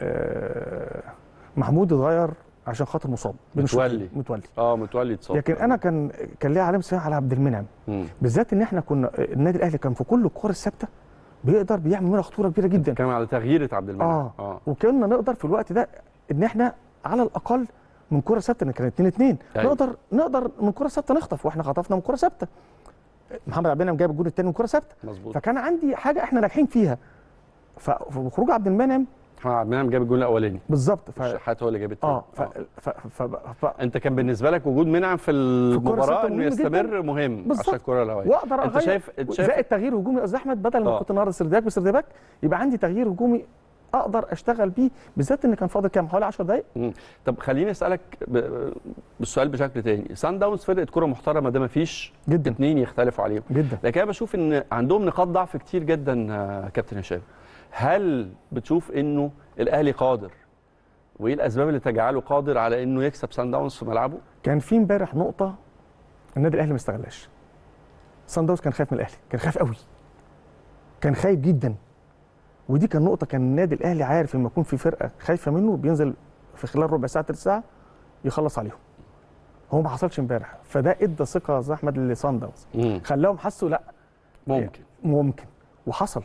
آه محمود اتغير عشان خاطر مصاب بين متولي. الشوطين. متولي اه متولي اتصاب لكن انا كان كان ليا علامه استفهام على عبد المنعم مم. بالذات ان احنا كنا النادي الاهلي كان في كل الكور الثابته بيقدر بيعمل منها خطوره كبيره جدا كان على تغيير عبد المنعم اه اه وكنا نقدر في الوقت ده ان احنا على الاقل من كره ثابته إن كانت 2 2 أيوة. نقدر نقدر من كره ثابته نخطف واحنا خطفنا من كره ثابته محمد عبد المنعم جايب الجول الثاني من كره ثابته مظبوط فكان عندي حاجه احنا ناجحين فيها ف- فخروج عبد المنعم محمد عبد المنعم جاب الجول الاولاني بالظبط ف... الشحات هو اللي جاب التاني اه ف... ف... ف... ف... انت كان بالنسبه لك وجود منعم في الكرة المباراه الثابتة انه مهم يستمر جداً. مهم بالظبط. عشان الكره الهوائيه واقدر انت اغير شايف انت شايف زائد تغيير هجومي يا استاذ احمد بدل ما آه. كنت النهارده سردباك بسردباك يبقى عندي تغيير هجومي اقدر اشتغل بيه بالذات ان كان فاضل كام حوالي 10 دقائق مم. طب خليني اسالك ب... بالسؤال بشكل تاني سان داونز فرقه كره محترمه ده ما فيش جدا اتنين يختلفوا عليهم جدا لكن انا بشوف ان عندهم نقاط ضعف كتير جدا آه، كابتن هشام هل بتشوف انه الاهلي قادر وايه الاسباب اللي تجعله قادر على انه يكسب سان داونز في ملعبه كان في امبارح نقطه النادي الاهلي ما استغلهاش سان داونز كان خايف من الاهلي كان خايف قوي كان خايف جدا ودي كان نقطه كان النادي الاهلي عارف لما يكون في فرقه خايفه منه بينزل في خلال ربع ساعه تلت ساعه يخلص عليهم هو ما حصلش امبارح فده ادى ثقه يا أستاذ احمد لسان داونز مم. خلاهم حسوا لا ممكن ممكن وحصل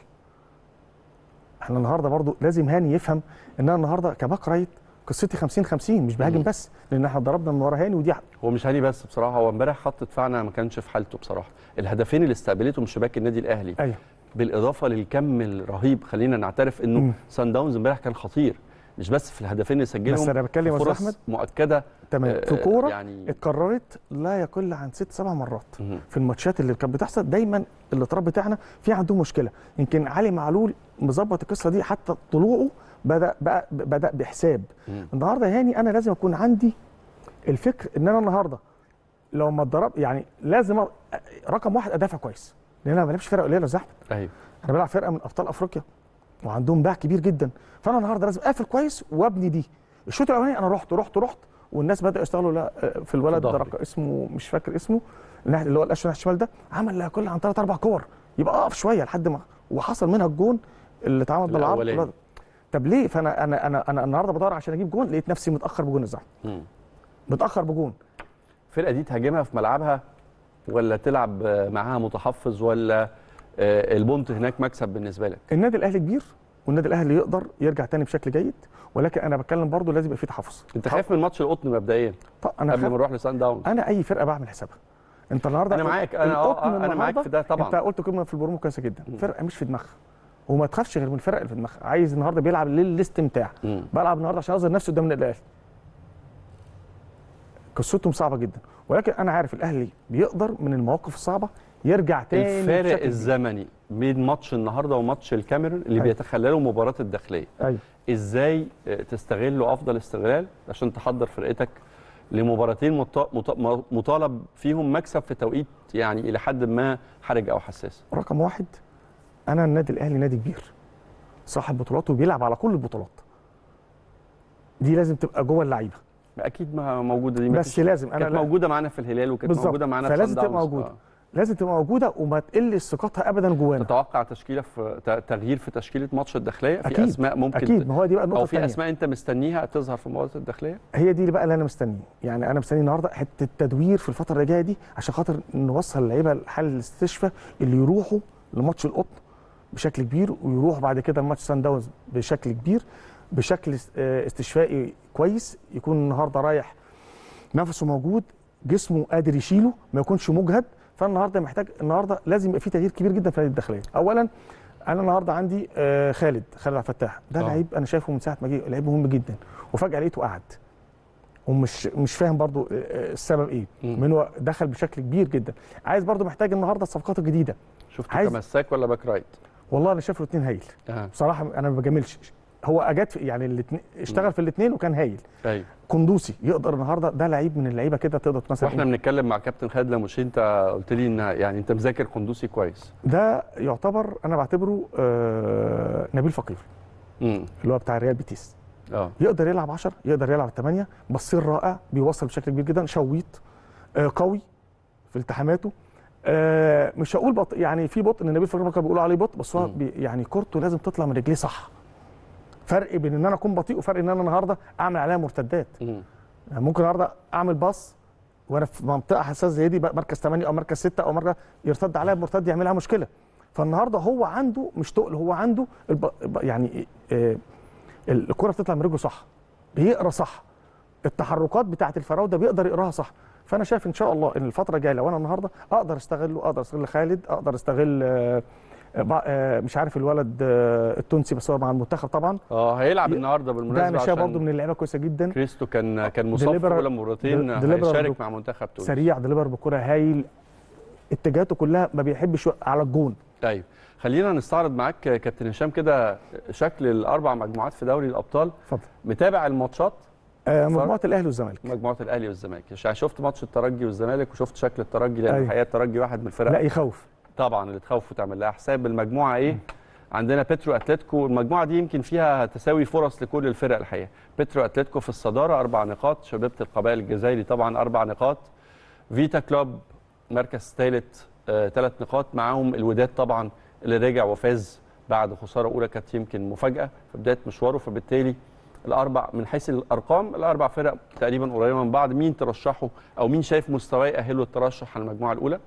احنا النهارده برضو لازم هاني يفهم ان انا النهارده كباك رايت قصتي 50 50 مش بهاجم مم. بس لان احنا ضربنا من ورا هاني ودي هو مش هاني بس بصراحه هو امبارح خط دفاعنا ما كانش في حالته بصراحه الهدفين اللي استقبلتهم شباك النادي الاهلي ايوه بالاضافه للكم الرهيب خلينا نعترف انه مم. سان داونز امبارح كان خطير مش بس في الهدفين اللي سجلهم بس أنا بتكلم يا أستاذ فرص أحمد. مؤكده تمام آه، في كوره يعني اتكررت لا يقل عن ست سبع مرات مم. في الماتشات اللي كانت بتحصل دايما الاطراف بتاعنا في عندهم مشكله يمكن علي معلول مظبط القصه دي حتى طلوعه بدا بقى بدا بحساب مم. النهارده يا هاني انا لازم اكون عندي الفكر ان انا النهارده لو ما اتضرب يعني لازم أ- رقم واحد ادافع كويس لان انا ما بلعبش فرقه قليله يا زحمه ايوه انا بلعب فرقه من ابطال افريقيا وعندهم باع كبير جدا فانا النهارده لازم اقفل كويس وابني دي الشوط الاولاني انا رحت رحت رحت والناس بداوا يشتغلوا لا في الولد في ده ظهري. رق- اسمه مش فاكر اسمه الناحية- اللي هو الاشول ناحيه الشمال ده عمل لا يقل عن ثلاث اربع كور يبقى اقف شويه لحد ما وحصل منها الجون اللي اتعمل بالعرض الأولاني. والولد. طب ليه فانا انا انا انا النهارده بدور عشان اجيب جون لقيت نفسي متاخر بجون الزحمه مم. متاخر بجون الفرقه دي تهاجمها في ملعبها ولا تلعب آه، معاها متحفظ ولا آه، البونت هناك مكسب بالنسبه لك النادي الاهلي كبير والنادي الاهلي يقدر يرجع تاني بشكل جيد ولكن انا بتكلم برضه لازم يبقى في تحفظ انت خايف من ماتش القطن مبدئيا طب انا قبل خايف ما نروح لسان داونز انا اي فرقه بعمل حسابها انت النهارده انا معاك انا اه القطن آه، انا معاك النهاردة في ده طبعا انت قلت كلمه في البرومو كويسه جدا مم. فرقه مش في دماغها وما تخافش غير من الفرق اللي في دماغها عايز النهارده بيلعب للاستمتاع مم. بلعب النهارده عشان اظهر نفسي قدام النادي الاهلي قصتهم صعبه جدا ولكن انا عارف الاهلي بيقدر من المواقف الصعبه يرجع تاني الفارق بشكل كبير. الزمني بين ماتش النهارده وماتش الكاميرون اللي أيوة. بيتخلله مباراه الداخليه ايوه ازاي آه، تستغله افضل استغلال عشان تحضر فرقتك لمباراتين مط- مط- مطالب فيهم مكسب في توقيت يعني الى حد ما حرج او حساس رقم واحد انا النادي الاهلي نادي كبير صاحب بطولات وبيلعب على كل البطولات دي لازم تبقى جوه اللعيبه اكيد ما موجوده دي بس مفيش- لازم انا كانت لا- موجوده معانا في الهلال وكانت بالظبط. موجوده معانا في فلازم صن تبقى داونز. موجودة. آه. لازم تبقى موجوده وما تقلش ثقتها ابدا جوانا تتوقع تشكيله في ت- تغيير في تشكيله ماتش الداخليه في أكيد. اسماء ممكن اكيد ما هو دي بقى النقطه او في الثانيه اسماء انت مستنيها تظهر في مباراه الداخليه هي دي اللي بقى اللي انا مستنيه يعني انا مستني النهارده حته التدوير في الفتره اللي جايه دي عشان خاطر نوصل اللعيبه لحل الاستشفاء اللي يروحوا لماتش القطن بشكل كبير ويروحوا بعد كده لماتش سان داونز بشكل كبير بشكل است- آه، استشفائي كويس يكون النهارده رايح نفسه موجود جسمه قادر يشيله ما يكونش مجهد فالنهارده محتاج النهارده لازم يبقى في تغيير كبير جدا في النادي الداخليه اولا انا النهارده عندي آه، خالد خالد عبد الفتاح ده آه. لعيب انا شايفه من ساعه ما جه لعيب مهم جدا وفجاه لقيته قعد ومش مش فاهم برضو آه، آه، السبب ايه مم. من هو دخل بشكل كبير جدا عايز برضو محتاج النهارده الصفقات الجديده شفت عايز- كمساك ولا باك رايت والله انا شايف الاثنين هايل اه بصراحه انا ما بجاملش هو اجاد في يعني الاثنين اشتغل في الاثنين وكان هايل ايوه قندوسي يقدر النهارده ده لعيب من اللعيبه كده تقدر مثلا واحنا بنتكلم مع كابتن خالد لموشي انت قلت لي ان يعني انت مذاكر قندوسي كويس ده يعتبر انا بعتبره آه نبيل فقير امم اللي هو بتاع ريال بيتيس اه يقدر يلعب 10 يقدر يلعب 8 بصير رائع بيوصل بشكل كبير جدا شويط آه قوي في التحاماته آه مش هقول بط... يعني في بطء ان نبيل فقير كانوا بيقولوا عليه بطء بس هو مم. بي... يعني كورته لازم تطلع من رجليه صح فرق بين ان انا اكون بطيء وفرق ان انا النهارده اعمل عليها مرتدات امم يعني ممكن النهارده اعمل باص وانا في منطقه حساسه زي دي بقى مركز 8 او مركز 6 او مركز يرتد عليها بمرتد يعملها مشكله فالنهارده هو عنده مش تقل هو عنده الب... الب- يعني آه الكره بتطلع من رجله صح بيقرا صح التحركات بتاعه الفراوده بيقدر يقراها صح فانا شايف ان شاء الله ان الفتره الجايه لو انا النهارده اقدر استغله اقدر استغل خالد اقدر استغل آه، آه، بع- آه، مش عارف الولد آه، التونسي بس هو مع المنتخب طبعا اه هيلعب ي- النهارده ده بالمناسبه انا شايف عشان برضه من اللعيبه كويسه جدا كريستو كان كان مصاب في ديليبرا- اولى مرتين دي- ديليبرا هيشارك برضه. مع منتخب تونس سريع ديليفر بكره هايل اتجاهاته كلها ما بيحبش يوقع على الجون ايوه خلينا نستعرض معاك كابتن هشام كده شكل الاربع مجموعات في دوري الابطال اتفضل متابع الماتشات آه مجموعه الاهلي والزمالك مجموعه الاهلي والزمالك عشان شفت ماتش الترجي والزمالك وشفت شكل الترجي لان أيوة. الحقيقه الترجي واحد من الفرق لا يخوف طبعا اللي تخوف وتعمل لها حساب المجموعه ايه عندنا بيترو اتلتيكو المجموعه دي يمكن فيها تساوي فرص لكل الفرق الحقيقه بيترو اتلتيكو في الصداره اربع نقاط شبيبه القبائل الجزائري طبعا اربع نقاط فيتا كلوب مركز ثالث ثلاث نقاط معاهم الوداد طبعا اللي رجع وفاز بعد خساره اولى كانت يمكن مفاجاه في بدايه مشواره فبالتالي الاربع من حيث الارقام الاربع فرق تقريبا قريبه من بعض مين ترشحه او مين شايف مستواه يأهله الترشح على المجموعه الاولى؟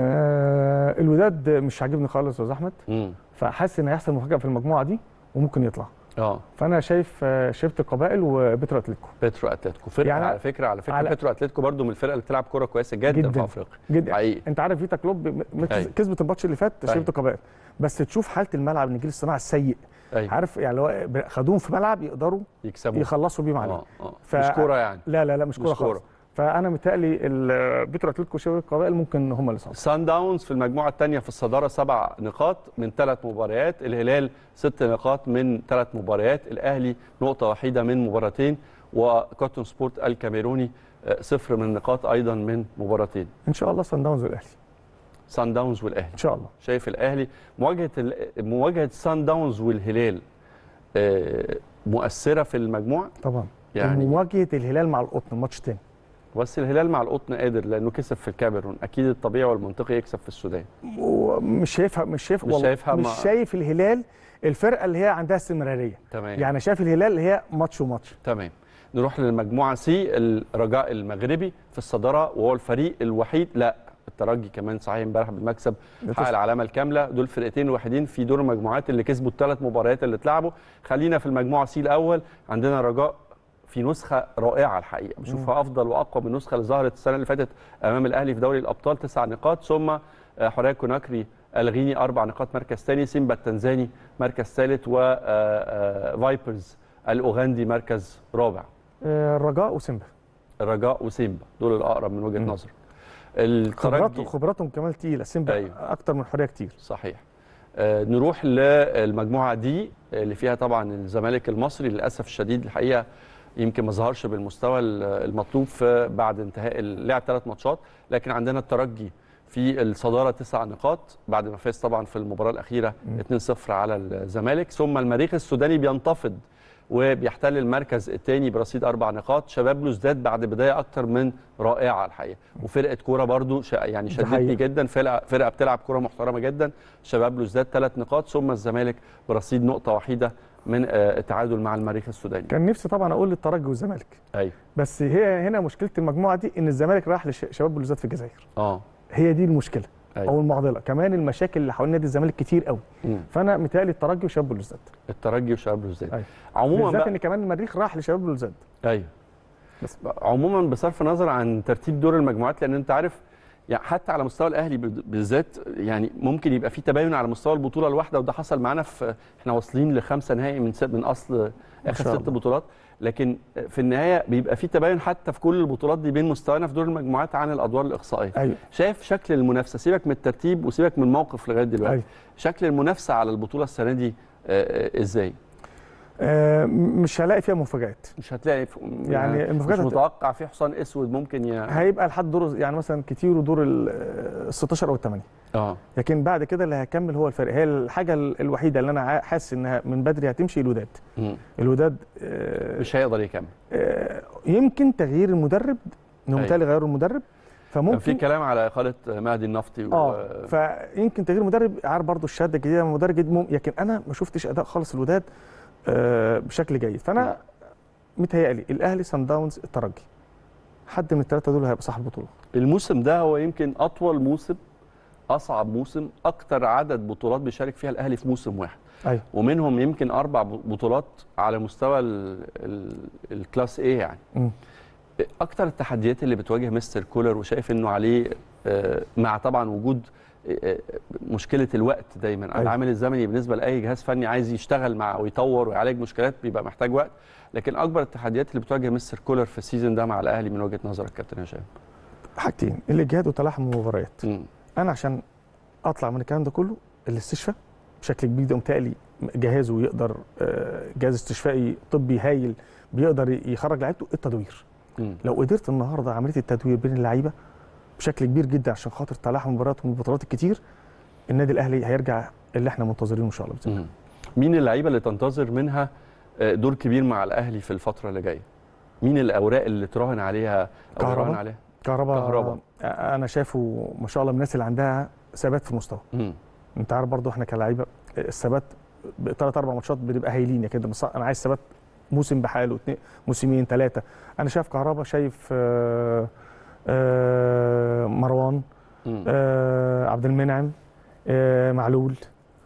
آه الوداد مش عاجبني خالص يا استاذ احمد امم فحاسس ان هيحصل مفاجاه في المجموعه دي وممكن يطلع اه فانا شايف آه شفت القبائل وبترو اتلتيكو بيترو اتلتيكو فرقه يعني يعني على فكره على فكره على- بيترو اتلتيكو برضو من الفرق اللي بتلعب كوره كويسه جدا, جداً. في افريقيا جدا حقيقي انت عارف فيتا كلوب م- م- أيوة. كسبت الماتش اللي فات أيوة. شفت القبائل بس تشوف حاله الملعب النجيل الصناعي السيء ايوه عارف يعني لو خدوهم في ملعب يقدروا يكسبوا يخلصوا بيهم عليه اه اه ف- مش كوره يعني لا لا لا مش كوره مش كورة. خالص فانا متهيألي ال- بيترو اتلتيكو شباب القبائل ممكن هم اللي صعبوا سان داونز في المجموعه الثانيه في الصداره سبع نقاط من ثلاث مباريات الهلال ست نقاط من ثلاث مباريات الاهلي نقطه وحيده من مباراتين وكوتون سبورت الكاميروني آه، صفر من نقاط ايضا من مباراتين ان شاء الله سان داونز والاهلي سان داونز والاهلي ان شاء الله شايف الاهلي مواجهه ال- مواجهه سان داونز والهلال آه، مؤثره في المجموعه طبعا يعني- يعني مواجهه الهلال مع القطن ماتش تاني بس الهلال مع القطن قادر لانه كسب في الكاميرون اكيد الطبيعي والمنطقي يكسب في السودان ومش شايفها مش شايف مش والله شايفها مش ما- شايف الهلال الفرقه اللي هي عندها استمراريه تمام يعني شايف الهلال اللي هي ماتش وماتش تمام نروح للمجموعه سي الرجاء المغربي في الصداره وهو الفريق الوحيد لا الترجي كمان صحيح امبارح بالمكسب حقق العلامه الكامله دول فرقتين الوحيدين في دور المجموعات اللي كسبوا الثلاث مباريات اللي اتلعبوا خلينا في المجموعه سي الاول عندنا رجاء في نسخه رائعه الحقيقه بشوفها افضل واقوى من النسخه اللي ظهرت السنه اللي فاتت امام الاهلي في دوري الابطال تسع نقاط ثم آه، حوريه كوناكري الغيني اربع نقاط مركز ثاني سيمبا التنزاني مركز ثالث وفايبرز الاوغندي مركز رابع آه، الرجاء وسيمبا الرجاء وسيمبا دول الاقرب من وجهه مم. نظري خبراتهم الترجي خبراتهم كمان تقيله سيمبا أيوة. اكتر من حريه كتير صحيح آه، نروح للمجموعه دي اللي فيها طبعا الزمالك المصري للاسف الشديد الحقيقه يمكن ما ظهرش بالمستوى ال- المطلوب في بعد انتهاء اللعب ثلاث ماتشات لكن عندنا الترجي في الصداره تسع نقاط بعد ما فاز طبعا في المباراه الاخيره 2-0 على الزمالك ثم المريخ السوداني بينتفض وبيحتل المركز الثاني برصيد اربع نقاط شباب بلوزداد بعد بدايه اكتر من رائعه الحقيقه وفرقه كوره برضو ش... يعني ده شدتني حقيقي. جدا فرقه فرقه بتلعب كوره محترمه جدا شباب بلوزداد ثلاث نقاط ثم الزمالك برصيد نقطه وحيده من آه، التعادل مع المريخ السوداني كان نفسي طبعا اقول للترجي والزمالك ايوه بس هي هنا مشكله المجموعه دي ان الزمالك راح لشباب بلوزداد في الجزائر اه هي دي المشكله أيوة. او المعضله كمان المشاكل اللي حوالين نادي الزمالك كتير قوي مم. فانا متهيألي الترجي وشباب بلوزداد الترجي وشباب بلوزداد أيوة. عموما بالذات بقى ان كمان المريخ راح لشباب بلوزداد ايوه بس. عموما بصرف النظر عن ترتيب دور المجموعات لان انت عارف يعني حتى على مستوى الاهلي بال- بالذات يعني ممكن يبقى في تباين على مستوى البطوله الواحده وده حصل معانا في احنا واصلين لخمسه نهائي من س- من اصل اخر شاء ست الله. بطولات لكن في النهايه بيبقى في تباين حتى في كل البطولات دي بين مستوانا في دور المجموعات عن الادوار الاقصائيه ايوه شايف شكل المنافسه سيبك من الترتيب وسيبك من الموقف لغايه دلوقتي أيوة. شكل المنافسه على البطوله السنه دي آه، آه، ازاي آه مش هلاقي فيها مفاجآت مش هتلاقي في- يعني مش المفاجآت هت- متوقع في حصان اسود ممكن ي... هيبقى لحد دور يعني مثلا كتير ودور ال 16 او الثمانيه اه لكن بعد كده اللي هيكمل هو الفرق هي الحاجه الوحيده اللي انا ع- حاسس انها من بدري هتمشي الوداد مم. الوداد آه مش هيقدر يكمل آه يمكن تغيير المدرب انهم أيوة. بالتالي غيروا المدرب كان في فممكن كلام على اقاله مهدي النفطي و... اه فيمكن تغيير مدرب عارف برضو الشهاده الجديده من مدرب جديد مم- لكن انا ما شفتش اداء خالص الوداد آه بشكل جيد فانا متهيألي الاهلي سان داونز الترجي حد من الثلاثه دول هيبقى صاحب البطوله الموسم ده هو يمكن اطول موسم اصعب موسم اكتر عدد بطولات بيشارك فيها الاهلي في موسم واحد ايوه ومنهم يمكن اربع بطولات على مستوى ال... ال... الكلاس ايه يعني مم. اكتر التحديات اللي بتواجه مستر كولر وشايف انه عليه آه، مع طبعا وجود آه، آه، مشكله الوقت دايما أيوة. العامل الزمني بالنسبه لاي جهاز فني عايز يشتغل مع ويطور ويعالج مشكلات بيبقى محتاج وقت لكن اكبر التحديات اللي بتواجه مستر كولر في السيزون ده مع الاهلي من وجهه نظرك كابتن هشام حاجتين الاجهاد وتلاحم المباريات مم. انا عشان اطلع من الكلام ده كله الاستشفاء بشكل كبير ده متهيألي جهازه يقدر آه، جهاز استشفائي طبي هايل بيقدر يخرج لعيبته التدوير مم. لو قدرت النهارده عمليه التدوير بين اللعيبه بشكل كبير جدا عشان خاطر تلاحم المباريات والبطولات الكتير النادي الاهلي هيرجع اللي احنا منتظرينه ان شاء الله بإذن الله. مم. مين اللعيبه اللي تنتظر منها آه، دور كبير مع الاهلي في الفتره اللي جايه مين الاوراق اللي تراهن عليها او كهربا. يراهن عليها كهربا كهربا. آه، انا شايفه ما شاء الله من الناس اللي عندها ثبات في المستوى مم. انت عارف برضو احنا كلاعيبه الثبات ثلاث اربع ماتشات بنبقى هايلين يا كده بس انا عايز ثبات موسم بحاله اتنين موسمين ثلاثه انا شايف كهربا شايف آه، آه، مروان مم. آه، عبد المنعم آه، معلول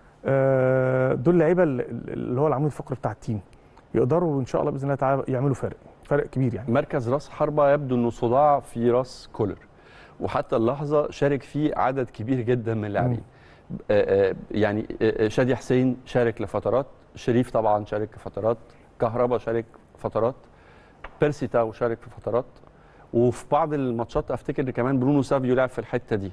آه، دول لعيبه اللي اللي هو العمود الفقري بتاع التيم يقدروا ان شاء الله باذن الله تعالى يعملوا فرق فرق كبير يعني مركز راس حربة يبدو انه صداع في راس كولر وحتى اللحظه شارك فيه عدد كبير جدا من اللاعبين آه، آه، يعني آه، آه، شادي حسين شارك لفترات شريف طبعا شارك لفترات كهربا شارك فترات بيرسي تاو شارك في فترات وفي بعض الماتشات افتكر ان كمان برونو سافيو لعب في الحته دي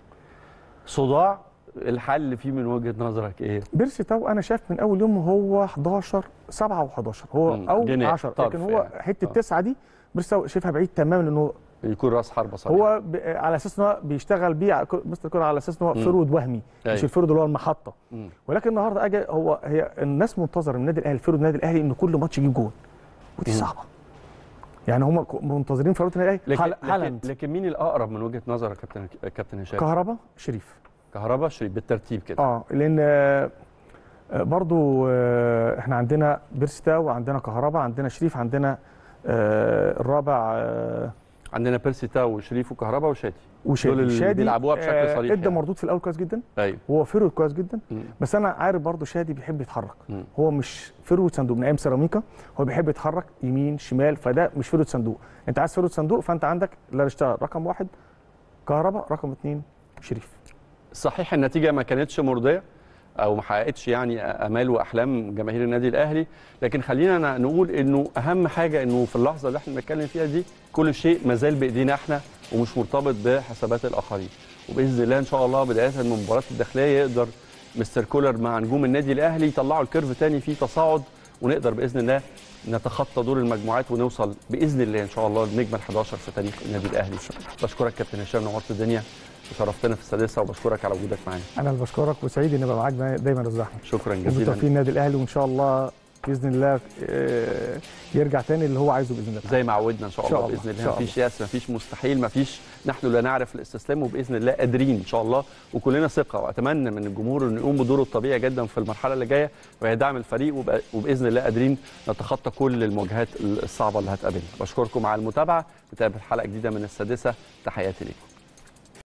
صداع الحل فيه من وجهه نظرك ايه؟ بيرسي تاو انا شايف من اول يوم هو 11 7 و11 هو مم، او جناح، 10 طرف لكن هو يعني. حته آه. تسعه دي بيرسي تاو شايفها بعيد تماما انه يكون راس حربة صحيح هو ب... على اساس ان هو بيشتغل بيه على- مستر كولر على اساس ان هو مم. فرود وهمي أيوة. مش الفرود اللي هو المحطه مم. ولكن النهارده اجى هو هي الناس منتظره من النادي الاهلي فرود النادي الاهلي ان كل ماتش يجيب جول ودي مم. صعبه يعني هم ك- منتظرين فرود النادي الاهلي لكن هال- لكن, هالاند لكن مين الاقرب من وجهه نظرك كابتن كابتن هشام؟ كهربا شريف كهربا شريف بالترتيب كده اه لان آه، آه، برضو آه، احنا عندنا بيرستاو وعندنا كهربا عندنا شريف عندنا آه، الرابع آه، عندنا بيرسي تاو وشريف وكهربا وشادي وشادي دول اللي شادي بيلعبوها بشكل آه، صريح ادى يعني. مردود في الاول كويس جدا ايوه هو فيرود كويس جدا مم. بس انا عارف برضو شادي بيحب يتحرك مم. هو مش فيرود صندوق من ايام سيراميكا هو بيحب يتحرك يمين شمال فده مش فيرود صندوق انت عايز فيرود صندوق فانت عندك لا اشتغل رقم واحد كهربا رقم اثنين شريف صحيح النتيجه ما كانتش مرضيه او ما حققتش يعني امال واحلام جماهير النادي الاهلي لكن خلينا ن- نقول انه اهم حاجه انه في اللحظه اللي احنا بنتكلم فيها دي كل شيء ما زال بايدينا احنا ومش مرتبط بحسابات الاخرين وباذن الله ان شاء الله بدايه من المباراه الداخليه يقدر مستر كولر مع نجوم النادي الاهلي يطلعوا الكيرف تاني فيه تصاعد ونقدر باذن الله نتخطى دور المجموعات ونوصل باذن الله ان شاء الله للنجمه ال11 في تاريخ النادي الاهلي بشكرك كابتن هشام نورت الدنيا وشرفتنا في السادسه وبشكرك على وجودك معانا انا اللي بشكرك وسعيد اني ابقى معاك دايما يا استاذ احمد شكرا وبالتوفيق جزيلا النادي الاهلي وان شاء الله باذن الله آه، يرجع تاني اللي هو عايزه باذن الله زي ما عودنا ان شاء إن شاء الله الله، باذن إن الله شاء مفيش ياس مفيش مستحيل مفيش نحن لا نعرف الاستسلام وباذن الله قادرين ان شاء الله وكلنا ثقه واتمنى من الجمهور انه يقوم بدوره الطبيعي جدا في المرحله اللي جايه ويدعم الفريق وب- وباذن الله قادرين نتخطى كل المواجهات الصعبه اللي هتقابلنا بشكركم على المتابعه نتقابل حلقه جديده من السادسه تحياتي لكم